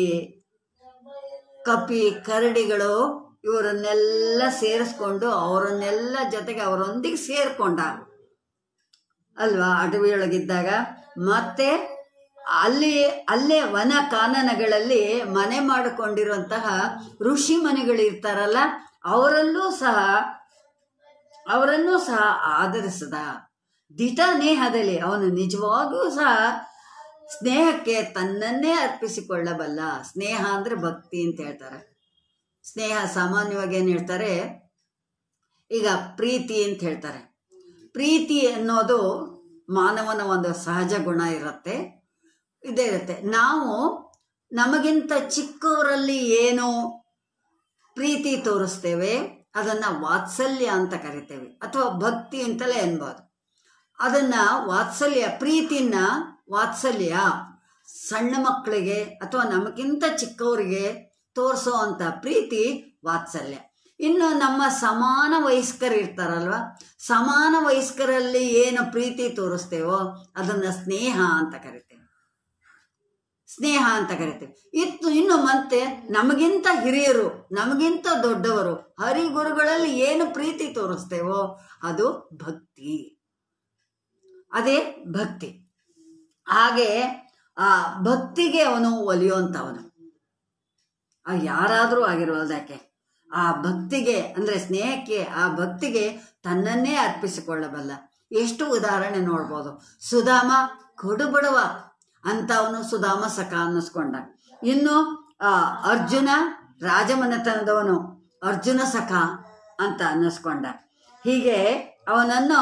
ಕಪಿ ಕರಡಿಗಳು ಇವರನ್ನೆಲ್ಲ ಸೇರಿಸ್ಕೊಂಡು ಅವರನ್ನೆಲ್ಲ ಜೊತೆಗೆ ಅವರೊಂದಿಗೆ ಸೇರ್ಕೊಂಡ ಅಲ್ವಾ ಅಡವಿಯೊಳಗಿದ್ದಾಗ ಮತ್ತೆ ಅಲ್ಲಿ ಅಲ್ಲೇ ವನ ಕಾನನಗಳಲ್ಲಿ ಮನೆ ಮಾಡಿಕೊಂಡಿರುವಂತಹ ಋಷಿ ಮನೆಗಳು ಇರ್ತಾರಲ್ಲ ಅವರಲ್ಲೂ ಸಹ ಅವರನ್ನೂ ಸಹ ಆಧರಿಸದ ದಿಟ ನೇಹದಲ್ಲಿ ಅವನು ನಿಜವಾಗೂ ಸಹ ಸ್ನೇಹಕ್ಕೆ ತನ್ನನ್ನೇ ಅರ್ಪಿಸಿಕೊಳ್ಳಬಲ್ಲ ಸ್ನೇಹ ಅಂದ್ರೆ ಭಕ್ತಿ ಅಂತ ಹೇಳ್ತಾರೆ ಸ್ನೇಹ ಸಾಮಾನ್ಯವಾಗಿ ಏನು ಹೇಳ್ತಾರೆ ಈಗ ಪ್ರೀತಿ ಅಂತ ಹೇಳ್ತಾರೆ ಪ್ರೀತಿ ಅನ್ನೋದು ಮಾನವನ ಒಂದು ಸಹಜ ಗುಣ ಇರುತ್ತೆ ಇದೇ ಇರುತ್ತೆ ನಾವು ನಮಗಿಂತ ಚಿಕ್ಕವರಲ್ಲಿ ಏನು ಪ್ರೀತಿ ತೋರಿಸ್ತೇವೆ ಅದನ್ನ ವಾತ್ಸಲ್ಯ ಅಂತ ಕರಿತೇವೆ ಅಥವಾ ಭಕ್ತಿ ಅಂತಲೇ ಅನ್ಬೋದು ಅದನ್ನ ವಾತ್ಸಲ್ಯ ಪ್ರೀತಿನ ವಾತ್ಸಲ್ಯ ಸಣ್ಣ ಮಕ್ಕಳಿಗೆ ಅಥವಾ ನಮಗಿಂತ ಚಿಕ್ಕವರಿಗೆ ತೋರಿಸೋ ಅಂತ ಪ್ರೀತಿ ವಾತ್ಸಲ್ಯ ಇನ್ನು ನಮ್ಮ ಸಮಾನ ವಯಸ್ಕರು ಇರ್ತಾರಲ್ವ ಸಮಾನ ವಯಸ್ಕರಲ್ಲಿ ಏನು ಪ್ರೀತಿ ತೋರಿಸ್ತೇವೋ ಅದನ್ನ ಸ್ನೇಹ ಅಂತ ಕರಿತೇವೆ ಸ್ನೇಹ ಅಂತ ಕರಿತೇವೆ ಇತ್ತು ಇನ್ನು ಮತ್ತೆ ನಮಗಿಂತ ಹಿರಿಯರು ನಮಗಿಂತ ದೊಡ್ಡವರು ಹರಿಗುರುಗಳಲ್ಲಿ ಏನು ಪ್ರೀತಿ ತೋರಿಸ್ತೇವೋ ಅದು ಭಕ್ತಿ ಅದೇ ಭಕ್ತಿ ಹಾಗೆ ಆ ಭಕ್ತಿಗೆ ಅವನು ಒಲಿಯುವಂಥವನು ಆ ಯಾರಾದರೂ ಆಗಿರೋದು ಯಾಕೆ ಆ ಭಕ್ತಿಗೆ ಅಂದ್ರೆ ಸ್ನೇಹಕ್ಕೆ ಆ ಭಕ್ತಿಗೆ ತನ್ನನ್ನೇ ಅರ್ಪಿಸಿಕೊಳ್ಳಬಲ್ಲ ಎಷ್ಟು ಉದಾಹರಣೆ ನೋಡ್ಬೋದು ಸುಧಾಮ ಕೊಡುಬಡವ ಅಂತ ಅವನು ಸುಧಾಮ ಸಖ ಅನ್ನಿಸ್ಕೊಂಡ ಇನ್ನು ಆ ಅರ್ಜುನ ರಾಜಮನೆತನದವನು ಅರ್ಜುನ ಸಖ ಅಂತ ಅನ್ನಿಸ್ಕೊಂಡ ಹೀಗೆ ಅವನನ್ನು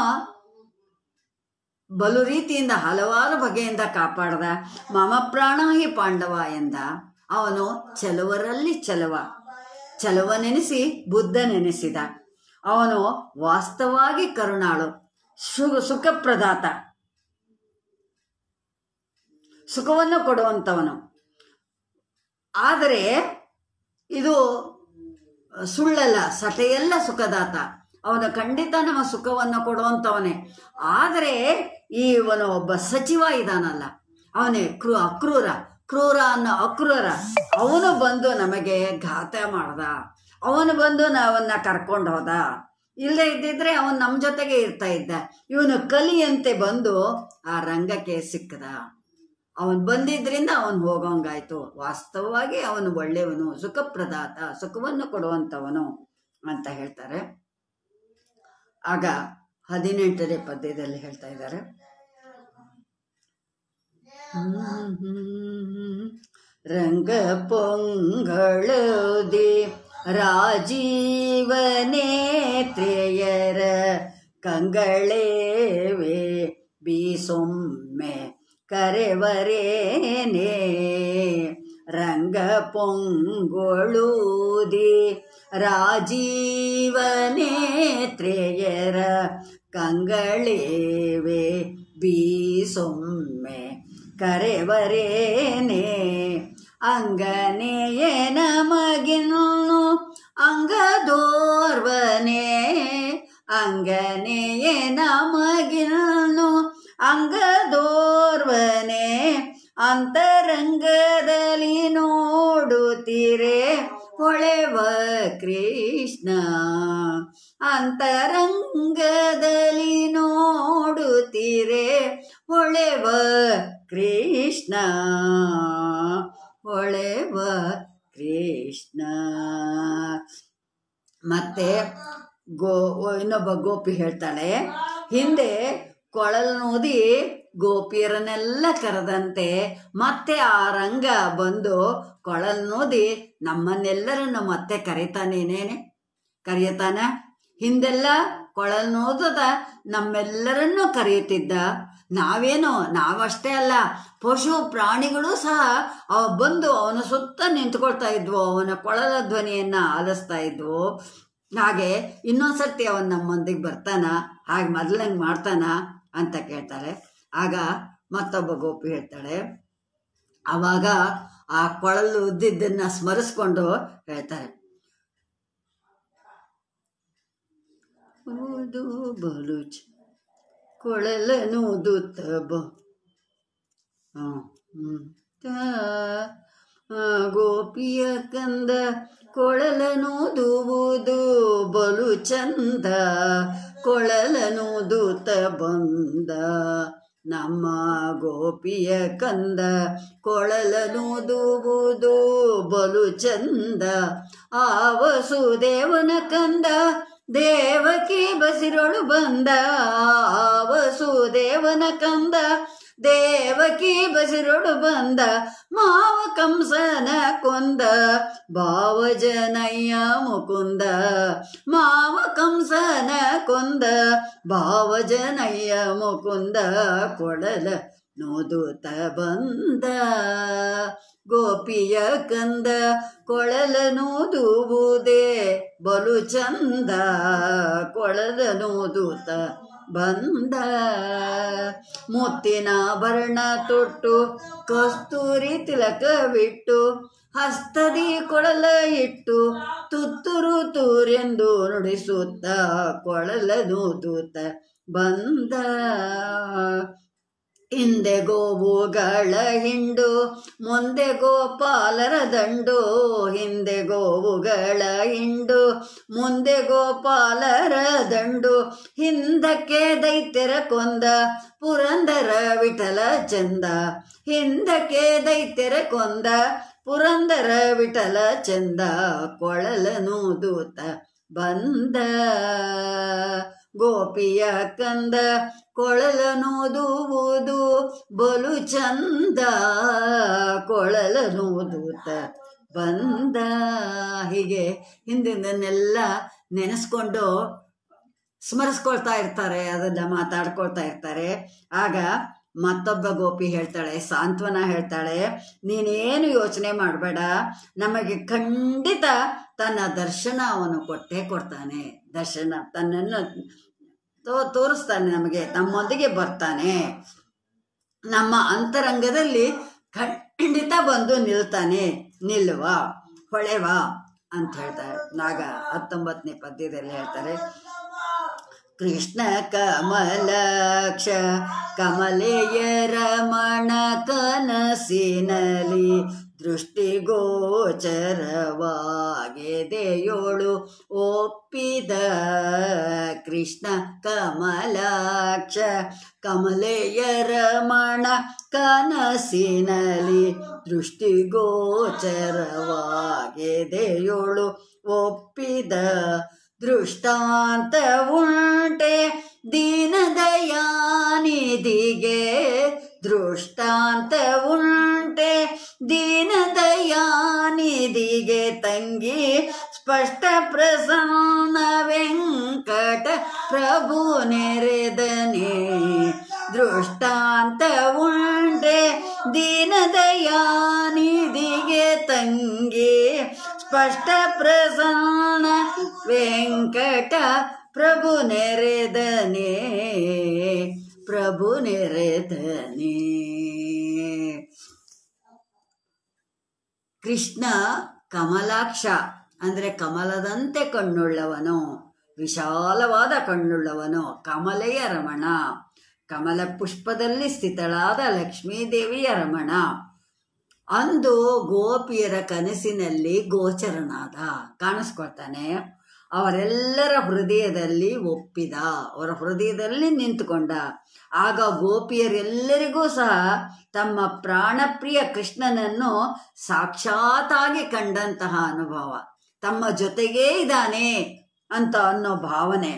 ಬಲು ರೀತಿಯಿಂದ ಹಲವಾರು ಬಗೆಯಿಂದ ಕಾಪಾಡ್ದ ಮಮ ಪ್ರಾಣ ಹಿ ಪಾಂಡವ ಎಂದ ಅವನು ಚಲುವರಲ್ಲಿ ಚಲವ ಚಲವ ನೆನೆಸಿ ಬುದ್ಧ ನೆನೆಸಿದ ಅವನು ವಾಸ್ತವಾಗಿ ಕರುಣಾಳು ಶು ಸುಖಪ್ರದಾತ ಸುಖವನ್ನು ಕೊಡುವಂಥವನು ಆದರೆ ಇದು ಸುಳ್ಳಲ್ಲ ಸಟೆಯೆಲ್ಲ ಸುಖದಾತ ಅವನು ಖಂಡಿತ ನಮ್ಮ ಸುಖವನ್ನು ಕೊಡುವಂಥವನೇ ಆದರೆ ಈ ಇವನು ಒಬ್ಬ ಸಚಿವ ಇದಾನಲ್ಲ ಅವನೇ ಕ್ರೂ ಅಕ್ರೂರ ಕ್ರೂರ ಅನ್ನೋ ಅಕ್ರೂರ ಅವನು ಬಂದು ನಮಗೆ ಘಾತ ಮಾಡ್ದ ಅವನು ಬಂದು ನಾವನ್ನ ಕರ್ಕೊಂಡು ಹೋದ ಇಲ್ಲದೆ ಇದ್ದಿದ್ರೆ ಅವನು ನಮ್ಮ ಜೊತೆಗೆ ಇರ್ತಾ ಇದ್ದ ಇವನು ಕಲಿಯಂತೆ ಬಂದು ಆ ರಂಗಕ್ಕೆ ಸಿಕ್ಕದ ಅವನು ಬಂದಿದ್ರಿಂದ ಅವನು ಹೋಗೋಂಗಾಯ್ತು ವಾಸ್ತವವಾಗಿ ಅವನು ಒಳ್ಳೆಯವನು ಸುಖಪ್ರದಾತ ಸುಖವನ್ನು ಕೊಡುವಂಥವನು ಅಂತ ಹೇಳ್ತಾರೆ ಆಗ ಹದಿನೆಂಟನೇ ಪದ್ಯದಲ್ಲಿ ಹೇಳ್ತಾ ಇದ್ದಾರೆ ರಂಗ ಪೊಂಗಳದಿ ರಾಜೀವನೇತ್ರೆಯರ ಕಂಗಳೇವೆ ಬೀಸೊಮ್ಮೆ ಕರೆವರೇನೇ ರಂಗ ಪೊಂಗೊಳುದಿ ರಾಜೀವನೇತ್ರೆಯರ ಕಂಗಳೇವೆ ಬೀಸೊಮ್ಮೆ ಕರೆವರೇನೇ ಅಂಗನೆಯ ನಮಗಿನ್ನು ಅಂಗದೋರ್ವನೇ ಅಂಗನೆಯ ನಮಗಿನ್ನು ಅಂಗದೋರ್ವನೇ ಅಂತರಂಗದಲ್ಲಿ ನೋಡುತ್ತೀರೆ ಹೊಳೆವ ಕೃಷ್ಣ ಅಂತರಂಗದಲ್ಲಿ ನೋಡುತ್ತೀರೆ ಹೊಳೆವ ಕೃಷ್ಣ ಹೊಳೆವ ಕೃಷ್ಣ ಮತ್ತೆ ಗೋ ಇನ್ನೊಬ್ಬ ಗೋಪಿ ಹೇಳ್ತಾಳೆ ಹಿಂದೆ ಕೊಳಲ್ನೂದಿ ಗೋಪಿಯರನ್ನೆಲ್ಲ ಕರೆದಂತೆ ಮತ್ತೆ ಆ ರಂಗ ಬಂದು ಕೊಳಲ್ನೂದಿ ನಮ್ಮನ್ನೆಲ್ಲರನ್ನು ಮತ್ತೆ ಕರೀತಾನೇನೇನೆ ಕರೆಯುತ್ತಾನ ಹಿಂದೆಲ್ಲ ಕೊಳಲ್ನೋದದ ನಮ್ಮೆಲ್ಲರನ್ನೂ ಕರೆಯುತ್ತಿದ್ದ ನಾವೇನು ನಾವಷ್ಟೇ ಅಲ್ಲ ಪಶು ಪ್ರಾಣಿಗಳು ಸಹ ಅವ ಬಂದು ಅವನ ಸುತ್ತ ನಿಂತ್ಕೊಳ್ತಾ ಇದ್ವು ಅವನ ಕೊಳಲ ಧ್ವನಿಯನ್ನ ಆಲಿಸ್ತಾ ಇದ್ವು ಹಾಗೆ ಇನ್ನೊಂದ್ಸರ್ತಿ ಅವನ್ ನಮ್ಮೊಂದಿಗೆ ಬರ್ತಾನ ಹಾಗೆ ಮೊದಲಂಗೆ ಮಾಡ್ತಾನ ಅಂತ ಕೇಳ್ತಾರೆ ಆಗ ಮತ್ತೊಬ್ಬ ಗೋಪಿ ಹೇಳ್ತಾಳೆ ಆವಾಗ ಆ ಕೊಳಲು ಉದ್ದಿದ್ದನ್ನ ಸ್ಮರಿಸ್ಕೊಂಡು ಹೇಳ್ತಾರೆ ಊದು ಬಲು ಚ- ಕೊಳಲನು ದೂತ ಬ ಹ್ಮ್, ಹ್ಮ್. ತ- ಆ, ಗೋಪಿಯ ಕಂದ ಕೊಳಲನು ದೂವುದು ಬಲು ಚಂದ ಕೊಳಲನು ದೂತ ಬಂದ ನಮ್ಮ ಗೋಪಿಯ ಕಂದ ಕೊಳಲನು ದೂವುದು ಬಲು ಚಂದ ಆ ವಸುದೇವನ ಕಂದ ದೇವಕಿ ಬಸಿರೊಳು ಬಂದ ವಸುದೇವನ ಕಂದ ದೇವಕಿ ಬಸಿರೊಳು ಬಂದ ಮಾವ ಕಂಸನ ಕೊಂದ ಭಾವಜನಯ್ಯ ಮುಕುಂದ ಮಾವ ಕಂಸನ ಕೊಂದ ಭಾವಜನಯ್ಯ ಮುಕುಂದ ಕೊಡಲ ನೋದುತ ಬಂದ ಗೋಪಿಯ ಕಂದ ಕೊಳಲನೂದುವುದೇ ಬಲು ಚಂದ ಕೊಳಲನೂದುತ ಬಂದ ಮುತ್ತಿನ ಭರಣ ತೊಟ್ಟು ಕಸ್ತೂರಿ ತಿಲಕವಿಟ್ಟು ಹಸ್ತದಿ ಕೊಳಲ ಇಟ್ಟು ತುತ್ತೂರು ತೂರೆಂದು ನುಡಿಸುತ್ತ ಕೊಳಲನೂದುತ್ತ ಬಂದ ಹಿಂದೆ ಗೋವುಗಳ ಹಿಂಡು ಮುಂದೆ ಗೋಪಾಲರ ದಂಡು ಹಿಂದೆ ಗೋವುಗಳ ಹಿಂಡು ಮುಂದೆ ಗೋಪಾಲರ ದಂಡು ಹಿಂದಕ್ಕೆ ದೈತ್ಯರ ಕೊಂದ ಪುರಂದರ ವಿಠಲ ಚಂದ ಹಿಂದಕ್ಕೆ ದೈತ್ಯರ ಕೊಂದ ಪುರಂದರ ವಿಠಲ ಚಂದ ಕೊಳಲನು ದೂತ ಬಂದ ಗೋಪಿಯ ಕಂದ ಕೊಳಲನೂದುವುದು ಬಲು ಚಂದ ಕೊಳಲನೂದೂತ ಬಂದ ಹೀಗೆ ಹಿಂದಿನನ್ನೆಲ್ಲ ನೆನೆಸ್ಕೊಂಡು ಸ್ಮರಿಸ್ಕೊಳ್ತಾ ಇರ್ತಾರೆ ಅದನ್ನ ಮಾತಾಡ್ಕೊಳ್ತಾ ಇರ್ತಾರೆ ಆಗ ಮತ್ತೊಬ್ಬ ಗೋಪಿ ಹೇಳ್ತಾಳೆ ಸಾಂತ್ವನ ಹೇಳ್ತಾಳೆ ನೀನೇನು ಯೋಚನೆ ಮಾಡಬೇಡ ನಮಗೆ ಖಂಡಿತ ತನ್ನ ದರ್ಶನ ಅವನು ಕೊಟ್ಟೇ ಕೊಡ್ತಾನೆ ದರ್ಶನ ತನ್ನನ್ನು ತೋ ತೋರಿಸ್ತಾನೆ ನಮಗೆ ನಮ್ಮೊಂದಿಗೆ ಬರ್ತಾನೆ ನಮ್ಮ ಅಂತರಂಗದಲ್ಲಿ ಖಂಡಿತ ಬಂದು ನಿಲ್ತಾನೆ ನಿಲ್ಲುವ ಹೊಳೆವ ಅಂತ ಹೇಳ್ತಾರೆ ನಾಗ ಹತ್ತೊಂಬತ್ತನೇ ಪದ್ಯದಲ್ಲಿ ಹೇಳ್ತಾರೆ ಕೃಷ್ಣ ಕಮಲಕ್ಷ ಕಮಲೆಯ ರಮಣ ಕನಸಿನಲಿ ದೃಷ್ಟಿಗೋಚರವಾಗೆದೆಯೋಳು ಒಪ್ಪಿದ ಕೃಷ್ಣ ಕಮಲಾಕ್ಷ ಕಮಲೆಯ ರಮಣ ಕನಸಿನಲಿ ದೃಷ್ಟಿಗೋಚರವಾಗೆದೆಯೋಳು ಒಪ್ಪಿದ ದೃಷ್ಟಾಂತ ಉಂಟೆ ದೀನದಯಾನಿಧಿಗೆ ದೃಷ್ಟಾಂತ ಉಂಟೆ ದೀನದಯಾನಿಧಿಗೆ ತಂಗಿ ಸ್ಪಷ್ಟ ಪ್ರಸನ್ನ ವೆಂಕಟ ಪ್ರಭು ನೆರೆದನೆ ದೃಷ್ಟಾಂತ ಉಂಟೆ ದೀನದಯಾನಿಧಿಗೆ ತಂಗಿ ಸ್ಪಷ್ಟ ಪ್ರಸನ್ನ ವೆಂಕಟ ಪ್ರಭು ನೆರೆದನೆ ಪ್ರಭು ನೆರೆದನೆ ಕೃಷ್ಣ ಕಮಲಾಕ್ಷ ಅಂದರೆ ಕಮಲದಂತೆ ಕಣ್ಣುಳ್ಳವನು ವಿಶಾಲವಾದ ಕಣ್ಣುಳ್ಳವನು ಕಮಲೆಯ ರಮಣ ಕಮಲ ಪುಷ್ಪದಲ್ಲಿ ಸ್ಥಿತಳಾದ ಲಕ್ಷ್ಮೀದೇವಿಯ ರಮಣ ಅಂದು ಗೋಪಿಯರ ಕನಸಿನಲ್ಲಿ ಗೋಚರನಾದ ಕಾಣಿಸ್ಕೊಳ್ತಾನೆ ಅವರೆಲ್ಲರ ಹೃದಯದಲ್ಲಿ ಒಪ್ಪಿದ ಅವರ ಹೃದಯದಲ್ಲಿ ನಿಂತುಕೊಂಡ ಆಗ ಗೋಪಿಯರೆಲ್ಲರಿಗೂ ಸಹ ತಮ್ಮ ಪ್ರಾಣಪ್ರಿಯ ಕೃಷ್ಣನನ್ನು ಸಾಕ್ಷಾತ್ತಾಗಿ ಕಂಡಂತಹ ಅನುಭವ ತಮ್ಮ ಜೊತೆಗೇ ಇದ್ದಾನೆ ಅಂತ ಅನ್ನೋ ಭಾವನೆ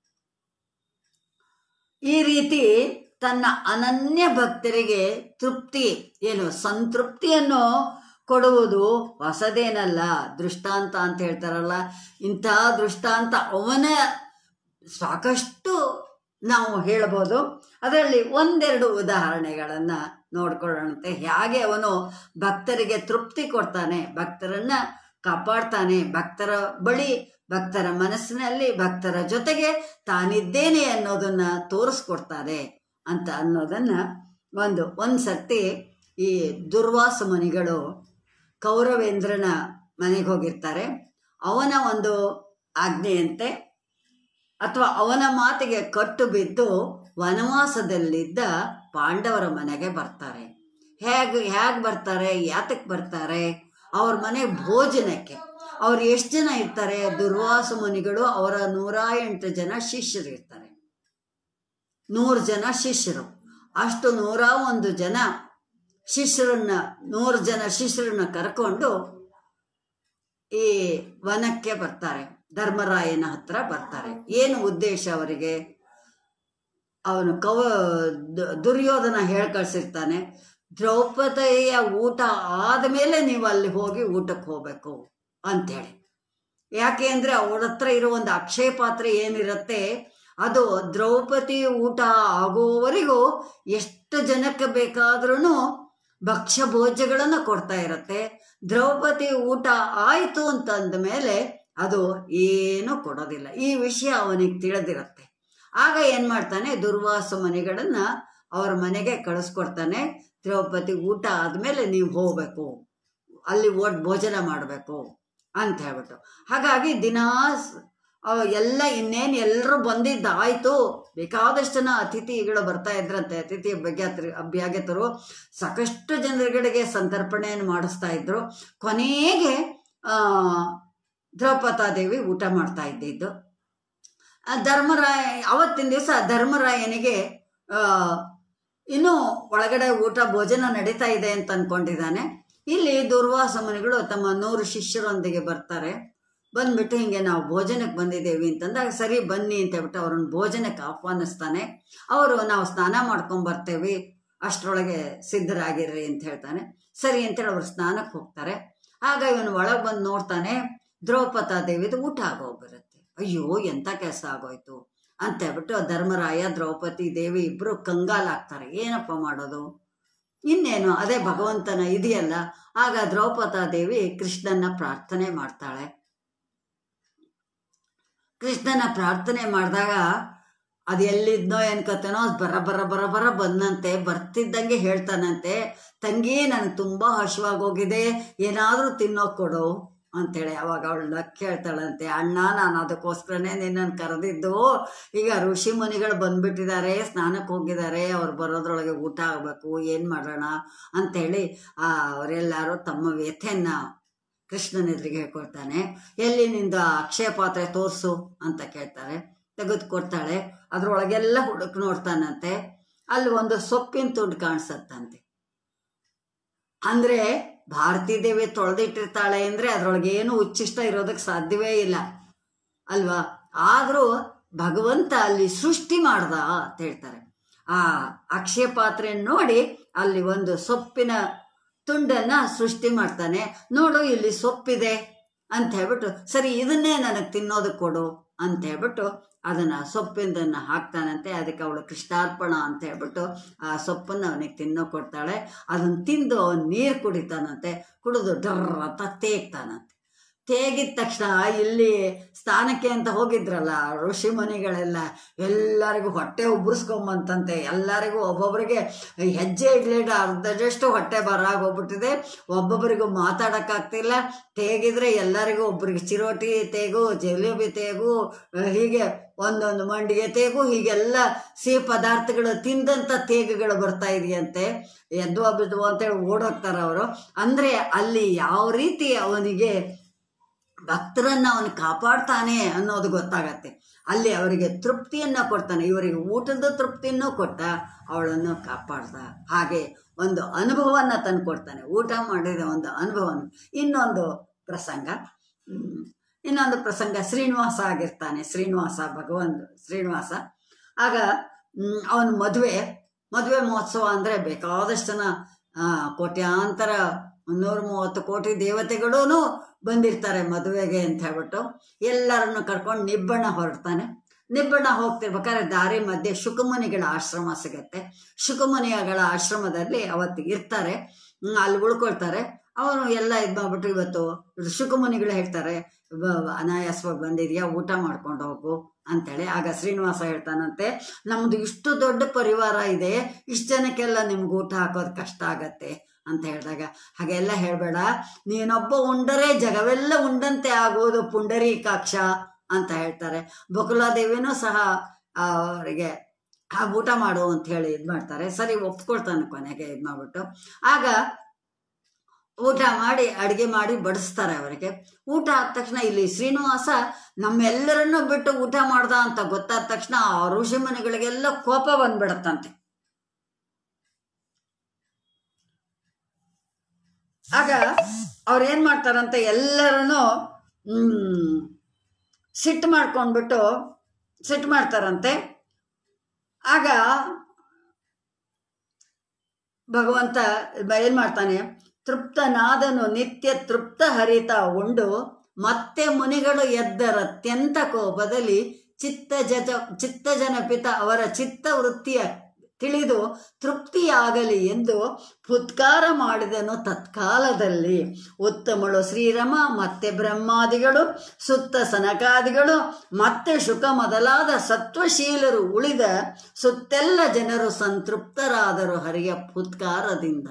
ಈ ರೀತಿ ತನ್ನ ಅನನ್ಯ ಭಕ್ತರಿಗೆ ತೃಪ್ತಿ ಏನು ಸಂತೃಪ್ತಿಯನ್ನು ಕೊಡುವುದು ಹೊಸದೇನಲ್ಲ ದೃಷ್ಟಾಂತ ಅಂತ ಹೇಳ್ತಾರಲ್ಲ ಇಂತಹ ದೃಷ್ಟಾಂತ ಅವನ ಸಾಕಷ್ಟು ನಾವು ಹೇಳ್ಬೋದು ಅದರಲ್ಲಿ ಒಂದೆರಡು ಉದಾಹರಣೆಗಳನ್ನು ನೋಡ್ಕೊಳ್ಳೋಣಂತೆ ಹೇಗೆ ಅವನು ಭಕ್ತರಿಗೆ ತೃಪ್ತಿ ಕೊಡ್ತಾನೆ ಭಕ್ತರನ್ನ ಕಾಪಾಡ್ತಾನೆ ಭಕ್ತರ ಬಳಿ ಭಕ್ತರ ಮನಸ್ಸಿನಲ್ಲಿ ಭಕ್ತರ ಜೊತೆಗೆ ತಾನಿದ್ದೇನೆ ಅನ್ನೋದನ್ನ ತೋರಿಸ್ಕೊಡ್ತಾರೆ ಅಂತ ಅನ್ನೋದನ್ನ ಒಂದು ಒಂದು ಸರ್ತಿ ಈ ದುರ್ವಾಸ ಮುನಿಗಳು ಕೌರವೇಂದ್ರನ ಮನೆಗೆ ಹೋಗಿರ್ತಾರೆ ಅವನ ಒಂದು ಆಜ್ಞೆಯಂತೆ ಅಥವಾ ಅವನ ಮಾತಿಗೆ ಕಟ್ಟು ಬಿದ್ದು ವನವಾಸದಲ್ಲಿದ್ದ ಪಾಂಡವರ ಮನೆಗೆ ಬರ್ತಾರೆ ಹೇಗೆ ಹೇಗೆ ಬರ್ತಾರೆ ಯಾತಕ್ಕೆ ಬರ್ತಾರೆ ಅವ್ರ ಮನೆ ಭೋಜನಕ್ಕೆ ಅವ್ರು ಎಷ್ಟು ಜನ ಇರ್ತಾರೆ ದುರ್ವಾಸ ಮುನಿಗಳು ಅವರ ನೂರ ಎಂಟು ಜನ ಶಿಷ್ಯರು ಇರ್ತಾರೆ ನೂರು ಜನ ಶಿಷ್ಯರು ಅಷ್ಟು ನೂರ ಒಂದು ಜನ ಶಿಷ್ಯರನ್ನ ನೂರು ಜನ ಶಿಷ್ಯರನ್ನ ಕರ್ಕೊಂಡು ಈ ವನಕ್ಕೆ ಬರ್ತಾರೆ ಧರ್ಮರಾಯನ ಹತ್ರ ಬರ್ತಾರೆ ಏನು ಉದ್ದೇಶ ಅವರಿಗೆ ಅವನು ಕವ ದ- ದುರ್ಯೋಧನ ಹೇಳಿ ಕಳ್ಸಿರ್ತಾನೆ ದ್ರೌಪದಿಯ ಊಟ ಆದಮೇಲೆ ನೀವು ಅಲ್ಲಿ ಹೋಗಿ ಊಟಕ್ಕೆ ಹೋಗ್ಬೇಕು ಅಂಥೇಳಿ ಯಾಕೆ ಅಂದರೆ ಅವಳ ಹತ್ರ ಇರೋ ಒಂದು ಅಕ್ಷಯ ಪಾತ್ರೆ ಏನಿರುತ್ತೆ ಅದು ದ್ರೌಪದಿ ಊಟ ಆಗುವವರೆಗೂ ಎಷ್ಟು ಜನಕ್ಕೆ ಬೇಕಾದ್ರೂ ಭಕ್ಷ್ಯ ಭೋಜ್ಯಗಳನ್ನು ಕೊಡ್ತಾ ಇರತ್ತೆ ದ್ರೌಪದಿ ಊಟ ಆಯಿತು ಅಂತಂದ ಮೇಲೆ ಅದು ಏನೂ ಕೊಡೋದಿಲ್ಲ ಈ ವಿಷಯ ಅವನಿಗೆ ತಿಳಿದಿರತ್ತೆ ಆಗ ಏನು ಮಾಡ್ತಾನೆ ದುರ್ವಾಸ ಮನೆಗಳನ್ನ ಅವ್ರ ಮನೆಗೆ ಕಳಿಸ್ಕೊಡ್ತಾನೆ ದ್ರೌಪದಿ ಊಟ ಆದಮೇಲೆ ನೀವು ಹೋಗಬೇಕು ಅಲ್ಲಿ ಒಟ್ಟು ಭೋಜನ ಮಾಡಬೇಕು ಅಂತ ಹೇಳ್ಬಿಟ್ಟು ಹಾಗಾಗಿ ದಿನಾ ಸ್- ಅವ ಎಲ್ಲ ಇನ್ನೇನು ಎಲ್ಲರೂ ಬಂದಿದ್ದಾಯ್ತು ಬೇಕಾದಷ್ಟು ಜನ ಅತಿಥಿಗಳು ಬರ್ತಾ ಇದ್ರಂತೆ ಅತಿಥಿ ಅಭ್ಯಾಗತರು ಅಭ್ಯಾಗತರು ಸಾಕಷ್ಟು ಜನರುಗಳಿಗೆ ಸಂತರ್ಪಣೆಯನ್ನು ಮಾಡಿಸ್ತಾ ಇದ್ರು ಕೊನೆಗೆ ಆ, ದ್ರೌಪದಾದೇವಿ ಊಟ ಮಾಡ್ತಾ ಇದ್ದಿದ್ದು ಆ ಧರ್ಮರಾಯ ಅವತ್ತಿನ ದಿವಸ ಧರ್ಮರಾಯನಿಗೆ ಆ, ಇನ್ನೂ ಒಳಗಡೆ ಊಟ ಭೋಜನ ನಡೀತಾ ಇದೆ ಅಂತ ಅನ್ಕೊಂಡಿದ್ದಾನೆ ಇಲ್ಲಿ ದುರ್ವಾಸ ಮುನಿಗಳು ತಮ್ಮ ನೂರು ಶಿಷ್ಯರೊಂದಿಗೆ ಬರ್ತಾರೆ ಬಂದ್ಬಿಟ್ಟು ಹಿಂಗೆ ನಾವು ಭೋಜನಕ್ಕೆ ಬಂದಿದ್ದೇವೆ ಅಂತಂದಾಗ ಸರಿ ಬನ್ನಿ ಅಂತ ಹೇಳ್ಬಿಟ್ಟು ಅವ್ರನ್ನ ಭೋಜನಕ್ಕೆ ಆಹ್ವಾನಿಸ್ತಾನೆ ಅವರು ನಾವು ಸ್ನಾನ ಮಾಡ್ಕೊಂಡ್ ಬರ್ತೇವೆ ಅಷ್ಟರೊಳಗೆ ಸಿದ್ಧರಾಗಿರ್ರಿ ಅಂತ ಹೇಳ್ತಾನೆ ಸರಿ ಅಂತೇಳಿ ಅವ್ರು ಸ್ನಾನಕ್ಕೆ ಹೋಗ್ತಾರೆ ಆಗ ಇವನು ಒಳಗೆ ಬಂದು ನೋಡ್ತಾನೆ ದ್ರೌಪದಾ ದೇವಿದು ಊಟ ಆಗೋಗ್ಬಿರುತ್ತೆ ಅಯ್ಯೋ ಎಂಥ ಕೆಲಸ ಆಗೋಯ್ತು ಅಂತ ಹೇಳ್ಬಿಟ್ಟು ಧರ್ಮರಾಯ ದ್ರೌಪದಿ ದೇವಿ ಇಬ್ಬರು ಕಂಗಾಲಾಗ್ತಾರೆ ಏನಪ್ಪ ಮಾಡೋದು ಇನ್ನೇನು ಅದೇ ಭಗವಂತನ ಇದೆಯಲ್ಲ ಆಗ ದ್ರೌಪದಾ ದೇವಿ ಕೃಷ್ಣನ ಪ್ರಾರ್ಥನೆ ಮಾಡ್ತಾಳೆ ಕೃಷ್ಣನ ಪ್ರಾರ್ಥನೆ ಮಾಡಿದಾಗ ಅದು ಎಲ್ಲಿದ್ನೋ ಏನ್ಕತ್ತೇನೋ ಅದು ಬರ ಬರ ಬರ ಬರ ಬಂದಂತೆ ಬರ್ತಿದ್ದಂಗೆ ಹೇಳ್ತಾನಂತೆ ತಂಗಿ ನನಗೆ ತುಂಬ ಹಸಿವಾಗೋಗಿದೆ ಏನಾದರೂ ತಿನ್ನೋಕೆ ಕೊಡು ಅಂತೇಳಿ ಅವಾಗ ಅವಳನ್ನ ಕೇಳ್ತಾಳಂತೆ ಅಣ್ಣ ನಾನು ಅದಕ್ಕೋಸ್ಕರನೇ ನಿನ್ನನ್ನು ಕರೆದಿದ್ದು ಈಗ ಋಷಿ ಮುನಿಗಳು ಬಂದ್ಬಿಟ್ಟಿದ್ದಾರೆ ಸ್ನಾನಕ್ಕೆ ಹೋಗಿದ್ದಾರೆ ಅವ್ರು ಬರೋದ್ರೊಳಗೆ ಊಟ ಆಗಬೇಕು ಏನು ಮಾಡೋಣ ಅಂಥೇಳಿ ಅವರೆಲ್ಲರೂ ತಮ್ಮ ವ್ಯಥೆಯನ್ನ ಕೃಷ್ಣನ ಎದುರಿಗೆ ಹೇಳ್ಕೊಳ್ತಾನೆ ಎಲ್ಲಿ ನಿಂದ ಅಕ್ಷಯ ಪಾತ್ರೆ ತೋರಿಸು ಅಂತ ಕೇಳ್ತಾರೆ ತೆಗೆದು ಕೊಡ್ತಾಳೆ ಅದ್ರೊಳಗೆಲ್ಲ ಹುಡುಕ್ ನೋಡ್ತಾನಂತೆ ಅಲ್ಲಿ ಒಂದು ಸೊಪ್ಪಿನ ತುಂಡು ಕಾಣಿಸತ್ತಂತೆ ಅಂದ್ರೆ ಭಾರತೀ ದೇವಿ ತೊಳೆದಿಟ್ಟಿರ್ತಾಳೆ ಅಂದ್ರೆ ಅದ್ರೊಳಗೆ ಏನು ಉಚ್ಚಿಷ್ಟ ಇರೋದಕ್ಕೆ ಸಾಧ್ಯವೇ ಇಲ್ಲ ಅಲ್ವಾ ಆದರೂ ಭಗವಂತ ಅಲ್ಲಿ ಸೃಷ್ಟಿ ಮಾಡ್ದ ಅಂತ ಹೇಳ್ತಾರೆ ಆ ಅಕ್ಷಯ ಪಾತ್ರೆ ನೋಡಿ ಅಲ್ಲಿ ಒಂದು ಸೊಪ್ಪಿನ ತುಂಡನ್ನ ಸೃಷ್ಟಿ ಮಾಡ್ತಾನೆ ನೋಡು ಇಲ್ಲಿ ಸೊಪ್ಪಿದೆ ಅಂತ ಹೇಳ್ಬಿಟ್ಟು ಸರಿ ಇದನ್ನೇ ನನಗೆ ತಿನ್ನೋದಕ್ಕೆ ಕೊಡು ಅಂತ ಹೇಳ್ಬಿಟ್ಟು ಅದನ್ನ ಸೊಪ್ಪಿಂದನ್ನು ಹಾಕ್ತಾನಂತೆ ಅದಕ್ಕೆ ಅವಳು ಕೃಷ್ಣಾರ್ಪಣ ಅಂತ ಹೇಳ್ಬಿಟ್ಟು ಆ ಸೊಪ್ಪನ್ನು ಅವನಿಗೆ ತಿನ್ನೋ ಕೊಡ್ತಾಳೆ ಅದನ್ನು ತಿಂದು ಅವನು ನೀರು ಕುಡಿತಾನಂತೆ ಕುಡಿದು ಡರ್ರ ಅಂತ ತೇಗ್ತಾನಂತೆ ತೇಗಿದ ತಕ್ಷಣ ಇಲ್ಲಿ ಸ್ಥಾನಕ್ಕೆ ಅಂತ ಹೋಗಿದ್ರಲ್ಲ ಋಷಿ ಮುನಿಗಳೆಲ್ಲ ಎಲ್ಲರಿಗೂ ಹೊಟ್ಟೆ ಉಬ್ಬರಿಸ್ಕೊಂಬಂತಂತೆ ಎಲ್ಲರಿಗೂ ಒಬ್ಬೊಬ್ಬರಿಗೆ ಹೆಜ್ಜೆ ಇಡ್ಲಿಡ ಅರ್ಧದಷ್ಟು ಹೊಟ್ಟೆ ಬರಾಗೋಗ್ಬಿಟ್ಟಿದೆ ಒಬ್ಬೊಬ್ಬರಿಗೂ ಮಾತಾಡೋಕ್ಕಾಗ್ತಿಲ್ಲ ತೇಗಿದ್ರೆ ಎಲ್ಲರಿಗೂ ಒಬ್ಬರಿಗೆ ಚಿರೋಟಿ ತೇಗು ಜಿಲೇಬಿ ತೇಗು ಅಹ್, ಹೀಗೆ ಒಂದೊಂದು ಮಂಡಿಗೆ ತೇಗು ಹೀಗೆಲ್ಲ ಸಿಹಿ ಪದಾರ್ಥಗಳು ತಿಂದಂಥ ತೇಗುಗಳು ಬರ್ತಾ ಇದೆಯಂತೆ ಎದ್ವಾ ಬಿದ್ವು ಅಂತೇಳಿ ಓಡೋಗ್ತಾರೆ ಅವರು ಅಂದರೆ ಅಲ್ಲಿ ಯಾವ ರೀತಿ ಅವನಿಗೆ ಭಕ್ತರನ್ನ ಅವನು ಕಾಪಾಡ್ತಾನೆ ಅನ್ನೋದು ಗೊತ್ತಾಗತ್ತೆ ಅಲ್ಲಿ ಅವರಿಗೆ ತೃಪ್ತಿಯನ್ನ ಕೊಡ್ತಾನೆ ಇವರಿಗೆ ಊಟದ ತೃಪ್ತಿಯನ್ನು ಕೊಟ್ಟ ಅವಳನ್ನು ಕಾಪಾಡ್ದ ಹಾಗೆ ಒಂದು ಅನುಭವನ ತಂದು ಕೊಡ್ತಾನೆ ಊಟ ಮಾಡಿದ ಒಂದು ಅನುಭವನ ಇನ್ನೊಂದು ಪ್ರಸಂಗ ಹ್ಮ್, ಇನ್ನೊಂದು ಪ್ರಸಂಗ ಶ್ರೀನಿವಾಸ ಆಗಿರ್ತಾನೆ ಶ್ರೀನಿವಾಸ ಭಗವಂತ ಶ್ರೀನಿವಾಸ ಆಗ ಅವನ ಮದುವೆ ಮದುವೆ ಮಹೋತ್ಸವ ಅಂದರೆ ಬೇಕಾದಷ್ಟು ಜನ ಆ, ಕೋಟ್ಯಾಂತರ ಮುನ್ನೂರ ಮೂವತ್ತು ಕೋಟಿ ದೇವತೆಗಳೂ ಬಂದಿರ್ತಾರೆ ಮದುವೆಗೆ ಅಂತ ಹೇಳ್ಬಿಟ್ಟು ಎಲ್ಲರನ್ನು ಕರ್ಕೊಂಡು ನಿಬ್ಬಣ್ಣ ಹೊರಡ್ತಾನೆ ನಿಬ್ಬಣ್ಣ ಹೋಗ್ತಿರ್ಬೇಕಾದ್ರೆ ದಾರಿ ಮಧ್ಯೆ ಶುಕಮುನಿಗಳ ಆಶ್ರಮ ಸಿಗತ್ತೆ ಶುಕಮುನಿಗಳ ಆಶ್ರಮದಲ್ಲಿ ಅವತ್ತು ಇರ್ತಾರೆ ಹ್ಮ್, ಅಲ್ಲಿ ಉಳ್ಕೊಳ್ತಾರೆ ಅವರು ಎಲ್ಲ ಇದು ಮಾಡ್ಬಿಟ್ಟು ಇವತ್ತು ಶುಕಮುನಿಗಳು ಹೇಳ್ತಾರೆ ಬ- ಬ- ಅನಾಯಾಸವಾಗಿ ಬಂದಿದ್ಯಾ ಊಟ ಮಾಡ್ಕೊಂಡು ಹೋಗು ಅಂತೇಳಿ ಆಗ ಶ್ರೀನಿವಾಸ ಹೇಳ್ತಾನಂತೆ ನಮ್ದು ಇಷ್ಟು ದೊಡ್ಡ ಪರಿವಾರ ಇದೆ ಇಷ್ಟು ಜನಕ್ಕೆಲ್ಲ ನಿಮ್ಗೆ ಊಟ ಹಾಕೋದು ಕಷ್ಟ ಆಗತ್ತೆ ಅಂತ ಹೇಳಿದಾಗ ಹಾಗೆಲ್ಲ ಹೇಳಬೇಡ ನೀನೊಬ್ಬ ಉಂಡರೆ ಜಗವೆಲ್ಲ ಉಂಡಂತೆ ಆಗುವುದು ಪುಂಡರೀಕಾಕ್ಷ ಅಂತ ಹೇಳ್ತಾರೆ ಬಕುಲಾದೇವಿನೂ ಸಹ ಆ, ಅವರಿಗೆ ಆ ಊಟ ಮಾಡು ಅಂತ ಹೇಳಿ ಇದು ಮಾಡ್ತಾರೆ ಸರಿ ಒಪ್ಕೊಳ್ತಾನೆ ಕೊನೆಗೆ ಇದು ಮಾಡ್ಬಿಟ್ಟು ಆಗ ಊಟ ಮಾಡಿ ಅಡುಗೆ ಮಾಡಿ ಬಡಿಸ್ತಾರೆ ಅವರಿಗೆ ಊಟ ಆದ ತಕ್ಷಣ ಇಲ್ಲಿ ಶ್ರೀನಿವಾಸ ನಮ್ಮೆಲ್ಲರನ್ನೂ ಬಿಟ್ಟು ಊಟ ಮಾಡ್ದ ಅಂತ ಗೊತ್ತಾದ ತಕ್ಷಣ ಆ ಋಷಿ ಮುನಿಗಳಿಗೆಲ್ಲ ಕೋಪ ಬಂದ್ಬಿಡತ್ತಂತೆ ಆಗ ಅವ್ರು ಏನ್ ಮಾಡ್ತಾರಂತೆ ಎಲ್ಲರನ್ನು ಹ್ಮ್ ಸಿಟ್ಟು ಮಾಡ್ಕೊಂಡ್ಬಿಟ್ಟು ಸಿಟ್ಟು ಮಾಡ್ತಾರಂತೆ ಆಗ ಭಗವಂತ ಏನು ಮಾಡ್ತಾನೆ ತೃಪ್ತನಾದನು ನಿತ್ಯ ತೃಪ್ತ ಹರಿತ ಉಂಡು ಮತ್ತೆ ಮುನಿಗಳು ಎದ್ದರತ್ಯಂತ ಕೋಪದಲ್ಲಿ ಚಿತ್ತ ಜಜ ಚಿತ್ತಜನಪಿತ ಅವರ ಚಿತ್ತ ವೃತ್ತಿಯ ತಿಳಿದು ತೃಪ್ತಿಯಾಗಲಿ ಎಂದು ಫುತ್ಕಾರ ಮಾಡಿದನು ತತ್ಕಾಲದಲ್ಲಿ ಉತ್ತಮಳು ಶ್ರೀರಮ ಮತ್ತೆ ಬ್ರಹ್ಮಾದಿಗಳು ಸುತ್ತ ಸನಕಾದಿಗಳು ಮತ್ತೆ ಶುಕ ಮೊದಲಾದ ಸತ್ವಶೀಲರು ಉಳಿದ ಸುತ್ತೆಲ್ಲ ಜನರು ಸಂತೃಪ್ತರಾದರು ಹರಿಯ ಫುತ್ಕಾರದಿಂದ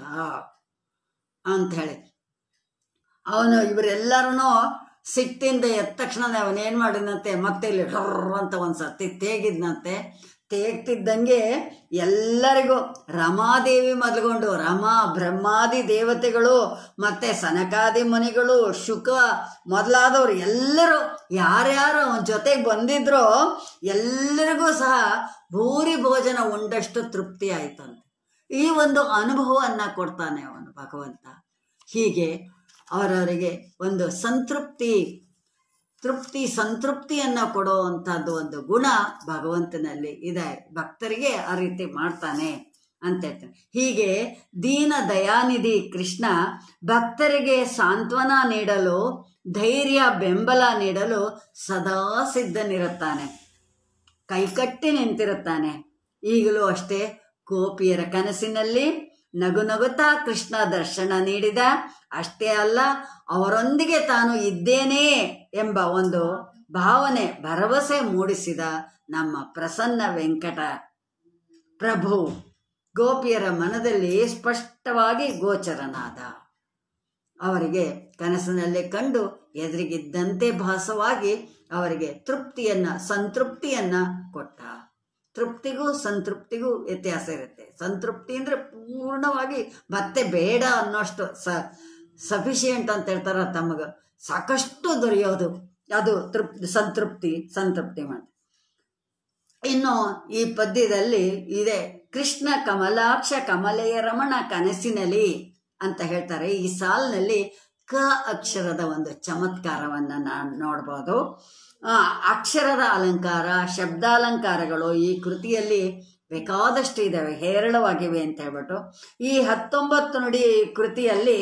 ಅಂಥೇಳಿ ಅವನು ಇವರೆಲ್ಲರೂ ಸಿಟ್ಟಿಂದ ಎದ್ದ ತಕ್ಷಣ ಅವನೇನು ಮಾಡಿದಂತೆ ಮತ್ತೆ ಇಲ್ಲಿ ಡರ್ರ್ ಅಂತ ಒಂದು ಸತಿ ತೇಗಿದ್ನಂತೆ ತೇಗ್ತಿದ್ದಂಗೆ ಎಲ್ಲರಿಗೂ ರಮಾದೇವಿ ಮೊದಲುಗೊಂಡು ರಮ ಬ್ರಹ್ಮಾದಿ ದೇವತೆಗಳು ಮತ್ತೆ ಸನಕಾದಿ ಮುನಿಗಳು ಶುಕ ಮೊದಲಾದವರು ಎಲ್ಲರೂ ಯಾರ್ಯಾರು ಅವನ ಜೊತೆಗೆ ಬಂದಿದ್ರೋ ಎಲ್ಲರಿಗೂ ಸಹ ಭೂರಿ ಭೋಜನ ಉಂಡಷ್ಟು ತೃಪ್ತಿ ಆಯ್ತಂತೆ ಈ ಒಂದು ಅನುಭವವನ್ನು ಕೊಡ್ತಾನೆ ಅವನು ಭಗವಂತ ಹೀಗೆ ಅವರವರಿಗೆ ಒಂದು ಸಂತೃಪ್ತಿ ತೃಪ್ತಿ ಸಂತೃಪ್ತಿಯನ್ನು ಕೊಡುವಂಥದ್ದು ಒಂದು ಗುಣ ಭಗವಂತನಲ್ಲಿ ಇದೆ ಭಕ್ತರಿಗೆ ಆ ರೀತಿ ಮಾಡ್ತಾನೆ ಅಂತ ಹೇಳ್ತಾನೆ ಹೀಗೆ ದೀನ ದಯಾನಿಧಿ ಕೃಷ್ಣ ಭಕ್ತರಿಗೆ ಸಾಂತ್ವನ ನೀಡಲು ಧೈರ್ಯ ಬೆಂಬಲ ನೀಡಲು ಸದಾ ಸಿದ್ಧನಿರುತ್ತಾನೆ ಕೈಕಟ್ಟಿ ನಿಂತಿರುತ್ತಾನೆ ಈಗಲೂ ಅಷ್ಟೇ ಗೋಪಿಯರ ಕನಸಿನಲ್ಲಿ ನಗು ನಗುತ್ತಾ ಕೃಷ್ಣ ದರ್ಶನ ನೀಡಿದ ಅಷ್ಟೇ ಅಲ್ಲ ಅವರೊಂದಿಗೆ ತಾನು ಇದ್ದೇನೆ ಎಂಬ ಒಂದು ಭಾವನೆ ಭರವಸೆ ಮೂಡಿಸಿದ ನಮ್ಮ ಪ್ರಸನ್ನ ವೆಂಕಟ ಪ್ರಭು ಗೋಪಿಯರ ಮನದಲ್ಲಿ ಸ್ಪಷ್ಟವಾಗಿ ಗೋಚರನಾದ ಅವರಿಗೆ ಕನಸಿನಲ್ಲಿ ಕಂಡು ಎದುರಿಗಿದ್ದಂತೆ ಭಾಸವಾಗಿ ಅವರಿಗೆ ತೃಪ್ತಿಯನ್ನ ಸಂತೃಪ್ತಿಯನ್ನ ಕೊಟ್ಟ ತೃಪ್ತಿಗೂ ಸಂತೃಪ್ತಿಗೂ ವ್ಯತ್ಯಾಸ ಇರುತ್ತೆ ಸಂತೃಪ್ತಿ ಅಂದರೆ ಪೂರ್ಣವಾಗಿ ಮತ್ತೆ ಬೇಡ ಅನ್ನೋಷ್ಟು ಸ ಸಫಿಷಿಯೆಂಟ್ ಅಂತ ಹೇಳ್ತಾರ ತಮಗೆ ಸಾಕಷ್ಟು ದೊರೆಯೋದು ಅದು ತೃಪ್ತಿ ಸಂತೃಪ್ತಿ ಸಂತೃಪ್ತಿ ಮಾಡಿ ಇನ್ನು ಈ ಪದ್ಯದಲ್ಲಿ ಇದೆ ಕೃಷ್ಣ ಕಮಲಾಕ್ಷ ಕಮಲೆಯ ರಮಣ ಕನಸಿನಲ್ಲಿ ಅಂತ ಹೇಳ್ತಾರೆ ಈ ಸಾಲಿನಲ್ಲಿ ಕ ಅಕ್ಷರದ ಒಂದು ಚಮತ್ಕಾರವನ್ನು ನಾನು ನೋಡ್ಬೋದು ಆ, ಅಕ್ಷರದ ಅಲಂಕಾರ ಶಬ್ದಾಲಂಕಾರಗಳು ಈ ಕೃತಿಯಲ್ಲಿ ಬೇಕಾದಷ್ಟು ಇದ್ದಾವೆ ಹೇರಳವಾಗಿವೆ ಅಂತ ಹೇಳ್ಬಿಟ್ಟು ಈ ಹತ್ತೊಂಬತ್ತು ನುಡಿ ಕೃತಿಯಲ್ಲಿ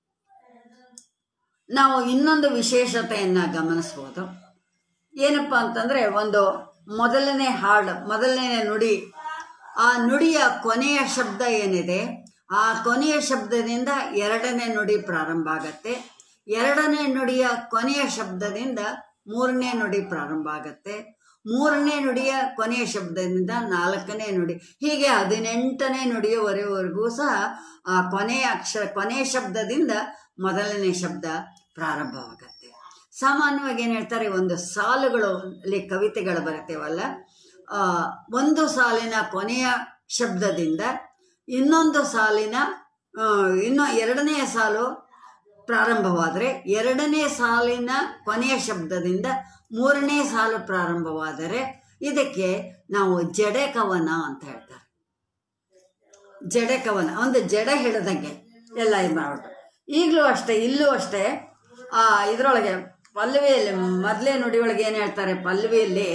ನಾವು ಇನ್ನೊಂದು ವಿಶೇಷತೆಯನ್ನು ಗಮನಿಸ್ಬೋದು ಏನಪ್ಪ ಅಂತಂದರೆ ಒಂದು ಮೊದಲನೇ ಹಾಡು ಮೊದಲನೇ ನುಡಿ ಆ ನುಡಿಯ ಕೊನೆಯ ಶಬ್ದ ಏನಿದೆ ಆ ಕೊನೆಯ ಶಬ್ದದಿಂದ ಎರಡನೇ ನುಡಿ ಪ್ರಾರಂಭ ಆಗತ್ತೆ ಎರಡನೇ ನುಡಿಯ ಕೊನೆಯ ಶಬ್ದದಿಂದ ಮೂರನೇ ನುಡಿ ಪ್ರಾರಂಭ ಆಗತ್ತೆ ಮೂರನೇ ನುಡಿಯ ಕೊನೆಯ ಶಬ್ದದಿಂದ ನಾಲ್ಕನೇ ನುಡಿ ಹೀಗೆ ಹದಿನೆಂಟನೇ ನುಡಿಯವರೆವರೆಗೂ ಸಹ ಆ ಕೊನೆಯ ಅಕ್ಷರ ಕೊನೆಯ ಶಬ್ದದಿಂದ ಮೊದಲನೇ ಶಬ್ದ ಪ್ರಾರಂಭವಾಗತ್ತೆ ಸಾಮಾನ್ಯವಾಗಿ ಏನು ಹೇಳ್ತಾರೆ ಒಂದು ಸಾಲುಗಳು ಅಲ್ಲಿ ಕವಿತೆಗಳು ಬರ್ತೇವಲ್ಲ ಆ, ಒಂದು ಸಾಲಿನ ಕೊನೆಯ ಶಬ್ದದಿಂದ ಇನ್ನೊಂದು ಸಾಲಿನ ಆ, ಇನ್ನು ಎರಡನೆಯ ಸಾಲು ಪ್ರಾರಂಭವಾದರೆ ಎರಡನೇ ಸಾಲಿನ ಕೊನೆಯ ಶಬ್ದದಿಂದ ಮೂರನೇ ಸಾಲು ಪ್ರಾರಂಭವಾದರೆ ಇದಕ್ಕೆ ನಾವು ಜಡೆ ಕವನ ಅಂತ ಹೇಳ್ತಾರೆ ಜಡೆ ಕವನ ಒಂದು ಜಡೆ ಹಿಡಿದಂಗೆ ಎಲ್ಲ ಇದು ಮಾಡ್ಬಿಟ್ಟು ಈಗಲೂ ಅಷ್ಟೇ ಇಲ್ಲೂ ಅಷ್ಟೇ ಆ ಇದರೊಳಗೆ ಪಲ್ಲವಿಯಲ್ಲಿ ಮೊದಲೇ ನುಡಿಯೊಳಗೆ ಏನು ಹೇಳ್ತಾರೆ ಪಲ್ಲವಿಯಲ್ಲಿ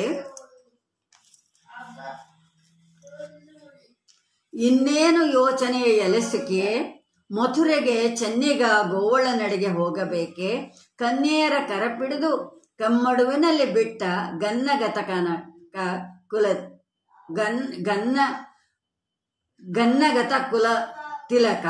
ಇನ್ನೇನು ಯೋಚನೆಯ ಎಲೆಸಿಕೆ ಮಥುರೆಗೆ ಚೆನ್ನಿಗ ಗೋವಳ ನಡೆಗೆ ಹೋಗಬೇಕೆ ಕನ್ಯೆಯರ ಕರಪಿಡಿದು ಕಮ್ಮಡುವಿನಲ್ಲಿ ಬಿಟ್ಟ ಗನ್ನಗತಕನ ಕ- ಕುಲ ಗನ್ ಗನ್ನ ಗನ್ನಗತ ಕುಲ ತಿಲಕ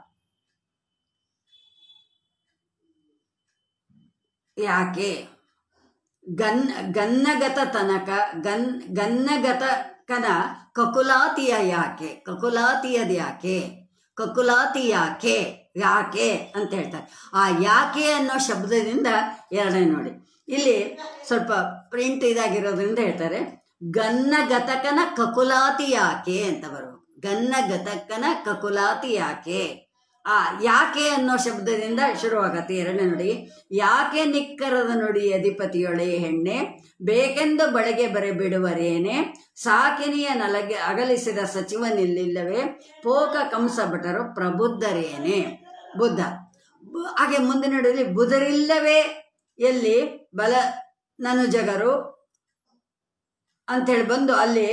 ಯಾಕೆ ಗನ್ ಗನ್ನಗತ ತನಕ ಗನ್ ಗನ್ನಗತಕನ ಕಕುಲಾತಿಯ ಯಾಕೆ ಕಕುಲಾತಿಯದ ಯಾಕೆ ಕಕುಲಾತಿ ಯಾಕೆ ಯಾಕೆ ಅಂತ ಹೇಳ್ತಾರೆ ಆ ಯಾಕೆ ಅನ್ನೋ ಶಬ್ದದಿಂದ ಎರಡನೇ ನೋಡಿ ಇಲ್ಲಿ ಸ್ವಲ್ಪ ಪ್ರಿಂಟ್ ಇದಾಗಿರೋದ್ರಿಂದ ಹೇಳ್ತಾರೆ ಗನ್ನಗತಕನ ಕಕುಲಾತಿ ಯಾಕೆ ಅಂತ ಬರುವ ಗನ್ನಗತಕನ ಕಕುಲಾತಿ ಯಾಕೆ ಆ ಯಾಕೆ ಅನ್ನೋ ಶಬ್ದದಿಂದ ಶುರುವಾಗತ್ತೆ ಎರಡನೇ ನುಡಿ ಯಾಕೆ ನಿಕ್ಕರದ ನುಡಿ ಅಧಿಪತಿಯೊಳೆ ಹೆಣ್ಣೆ ಬೇಕೆಂದು ಬಳೆಗೆ ಬರೆ ಬಿಡುವರೇನೆ ಸಾಕಿನಿಯ ನಲಗೆ ಅಗಲಿಸಿದ ಸಚಿವನಿಲ್ಲಿಲ್ಲವೇ ಪೋಕ ಕಂಸ ಭಟರು ಪ್ರಬುದ್ಧರೇನೆ ಬುದ್ಧ ಬು- ಹಾಗೆ ಮುಂದಿನ ನುಡಿಯಲ್ಲಿ ಬುಧರಿಲ್ಲವೇ ಎಲ್ಲಿ ಬಲ ನಾನು ಜಗರು ಅಂತೇಳಿ ಬಂದು ಅಲ್ಲಿ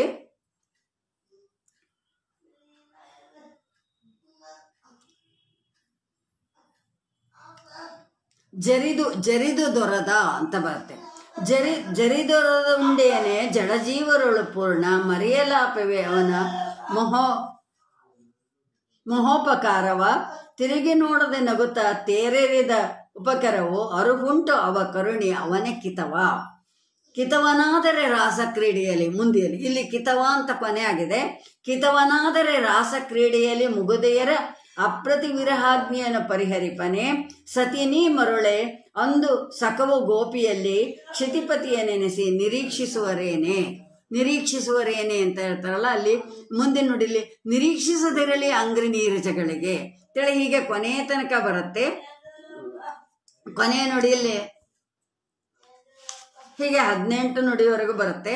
ಜರಿದು ಜರಿದು ದೊರದ ಅಂತ ಬರುತ್ತೆ ಜರಿ ಜರಿದೊರದ ಉಂಡೆಯನೇ ಜಡಜೀವರೊಳು ಪೂರ್ಣ ಮರೆಯಲಾಪವೇ ಅವನ ಮೊಹೋ ಮೊಹೋಪಕಾರವ ತಿರುಗಿ ನೋಡದೆ ನಗುತ್ತಾ ತೇರೇರಿದ ಉಪಕರವು ಅರುಹುಂಟು ಅವ ಕರುಣಿ ಅವನೇ ಕಿತವ ಕಿತವನಾದರೆ ರಾಸ ಕ್ರೀಡೆಯಲ್ಲಿ ಮುಂದಿಯಲ್ಲಿ ಇಲ್ಲಿ ಕಿತವ ಅಂತ ಕೊನೆ ಆಗಿದೆ ಕಿತವನಾದರೆ ರಾಸ ಕ್ರೀಡೆಯಲ್ಲಿ ಮುಗುದೆಯರ ಅಪ್ರತಿ ವಿರಹಾಗ್ನಿಯನ್ನು ಪರಿಹರಿಪನೆ ಸತಿನಿ ಮರುಳೆ ಅಂದು ಸಕವು ಗೋಪಿಯಲ್ಲಿ ಕ್ಷಿತಿಪತಿಯ ನೆನೆಸಿ ನಿರೀಕ್ಷಿಸುವರೇನೆ ನಿರೀಕ್ಷಿಸುವರೇನೆ ಅಂತ ಹೇಳ್ತಾರಲ್ಲ ಅಲ್ಲಿ ಮುಂದಿನ ನುಡಿಲಿ ನಿರೀಕ್ಷಿಸದಿರಲಿ ಅಂಗ್ರಿ ನೀರಜಗಳಿಗೆ ತಿಳಿ ಹೀಗೆ ಕೊನೆಯ ತನಕ ಬರುತ್ತೆ ಕೊನೆಯ ನುಡಿಯಲ್ಲಿ ಹೀಗೆ ಹದಿನೆಂಟು ನುಡಿಯವರೆಗೂ ಬರುತ್ತೆ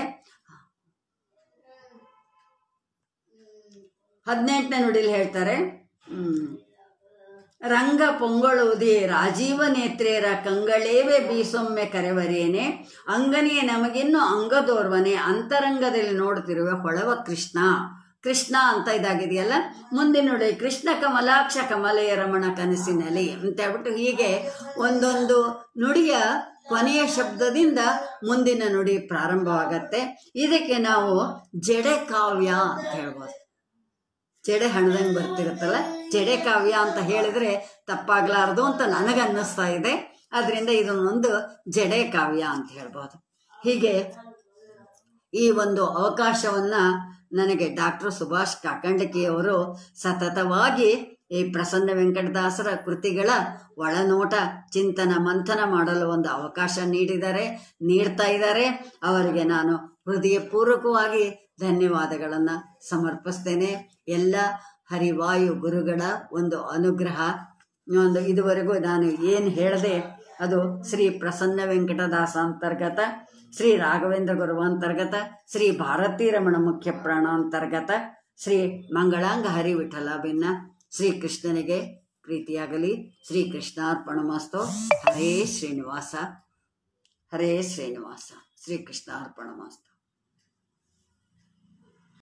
ಹದಿನೆಂಟನೇ ನುಡಿಲಿ ಹೇಳ್ತಾರೆ ಹ್ಮ್. ರಂಗ ಪೊಂಗಳುವುದೇ ರಾಜೀವ ನೇತ್ರೇರ ಕಂಗಳೇವೆ ಬೀಸೊಮ್ಮೆ ಕರೆವರೇನೆ ಅಂಗನಿಯೇ ನಮಗಿನ್ನು ಅಂಗದೋರ್ವನೆ ಅಂತರಂಗದಲ್ಲಿ ನೋಡುತ್ತಿರುವ ಹೊಳವ ಕೃಷ್ಣ ಕೃಷ್ಣ ಅಂತ ಇದಾಗಿದೆಯಲ್ಲ ಮುಂದಿನ ನೋಡಿ ಕೃಷ್ಣ ಕಮಲಾಕ್ಷ ಕಮಲೆಯ ರಮಣ ಕನಸಿನಲ್ಲಿ ಅಂತ ಹೇಳ್ಬಿಟ್ಟು ಹೀಗೆ ಒಂದೊಂದು ನುಡಿಯ ಕೊನೆಯ ಶಬ್ದದಿಂದ ಮುಂದಿನ ನುಡಿ ಪ್ರಾರಂಭವಾಗತ್ತೆ ಇದಕ್ಕೆ ನಾವು ಜಡೆ ಕಾವ್ಯ ಅಂತ ಹೇಳ್ಬೋದು ಜಡೆ ಹಣದಂಗೆ ಬರ್ತಿರುತ್ತಲ್ಲ ಜಡೆ ಕಾವ್ಯ ಅಂತ ಹೇಳಿದ್ರೆ ತಪ್ಪಾಗ್ಲಾರ್ದು ಅಂತ ನನಗನ್ನಿಸ್ತಾ ಇದೆ ಅದರಿಂದ ಇದನ್ನೊಂದು ಜಡೆ ಕಾವ್ಯ ಅಂತ ಹೇಳ್ಬೋದು ಹೀಗೆ ಈ ಒಂದು ಅವಕಾಶವನ್ನ ನನಗೆ ಡಾಕ್ಟರ್ ಸುಭಾಷ್ ಕಾಕಂಡಕಿಯವರು ಸತತವಾಗಿ ಈ ಪ್ರಸನ್ನ ವೆಂಕಟದಾಸರ ಕೃತಿಗಳ ಒಳನೋಟ ಚಿಂತನ ಮಂಥನ ಮಾಡಲು ಒಂದು ಅವಕಾಶ ನೀಡಿದ್ದಾರೆ ನೀಡ್ತಾ ಇದ್ದಾರೆ ಅವರಿಗೆ ನಾನು ಹೃದಯಪೂರ್ವಕವಾಗಿ ಧನ್ಯವಾದಗಳನ್ನು ಸಮರ್ಪಿಸ್ತೇನೆ ಎಲ್ಲ ಹರಿವಾಯು ಗುರುಗಳ ಒಂದು ಅನುಗ್ರಹ ಒಂದು ಇದುವರೆಗೂ ನಾನು ಏನು ಹೇಳಿದೆ ಅದು ಶ್ರೀ ಪ್ರಸನ್ನ ವೆಂಕಟದಾಸ ಅಂತರ್ಗತ ಶ್ರೀ ರಾಘವೇಂದ್ರ ಗುರು ಅಂತರ್ಗತ ಶ್ರೀ ಭಾರತೀ ರಮಣ ಮುಖ್ಯ ಪ್ರಾಣ ಅಂತರ್ಗತ ಶ್ರೀ ಮಂಗಳಾಂಗ ಹರಿ ವಿಠಲ ಭಿನ್ನ ಶ್ರೀ ಕೃಷ್ಣನಿಗೆ ಪ್ರೀತಿಯಾಗಲಿ ಶ್ರೀ ಕೃಷ್ಣಾರ್ಪಣಮಸ್ತು ಹರೇ ಶ್ರೀನಿವಾಸ ಹರೇ ಶ್ರೀನಿವಾಸ ಶ್ರೀ ಕೃಷ್ಣಾರ್ಪಣಮಸ್ತು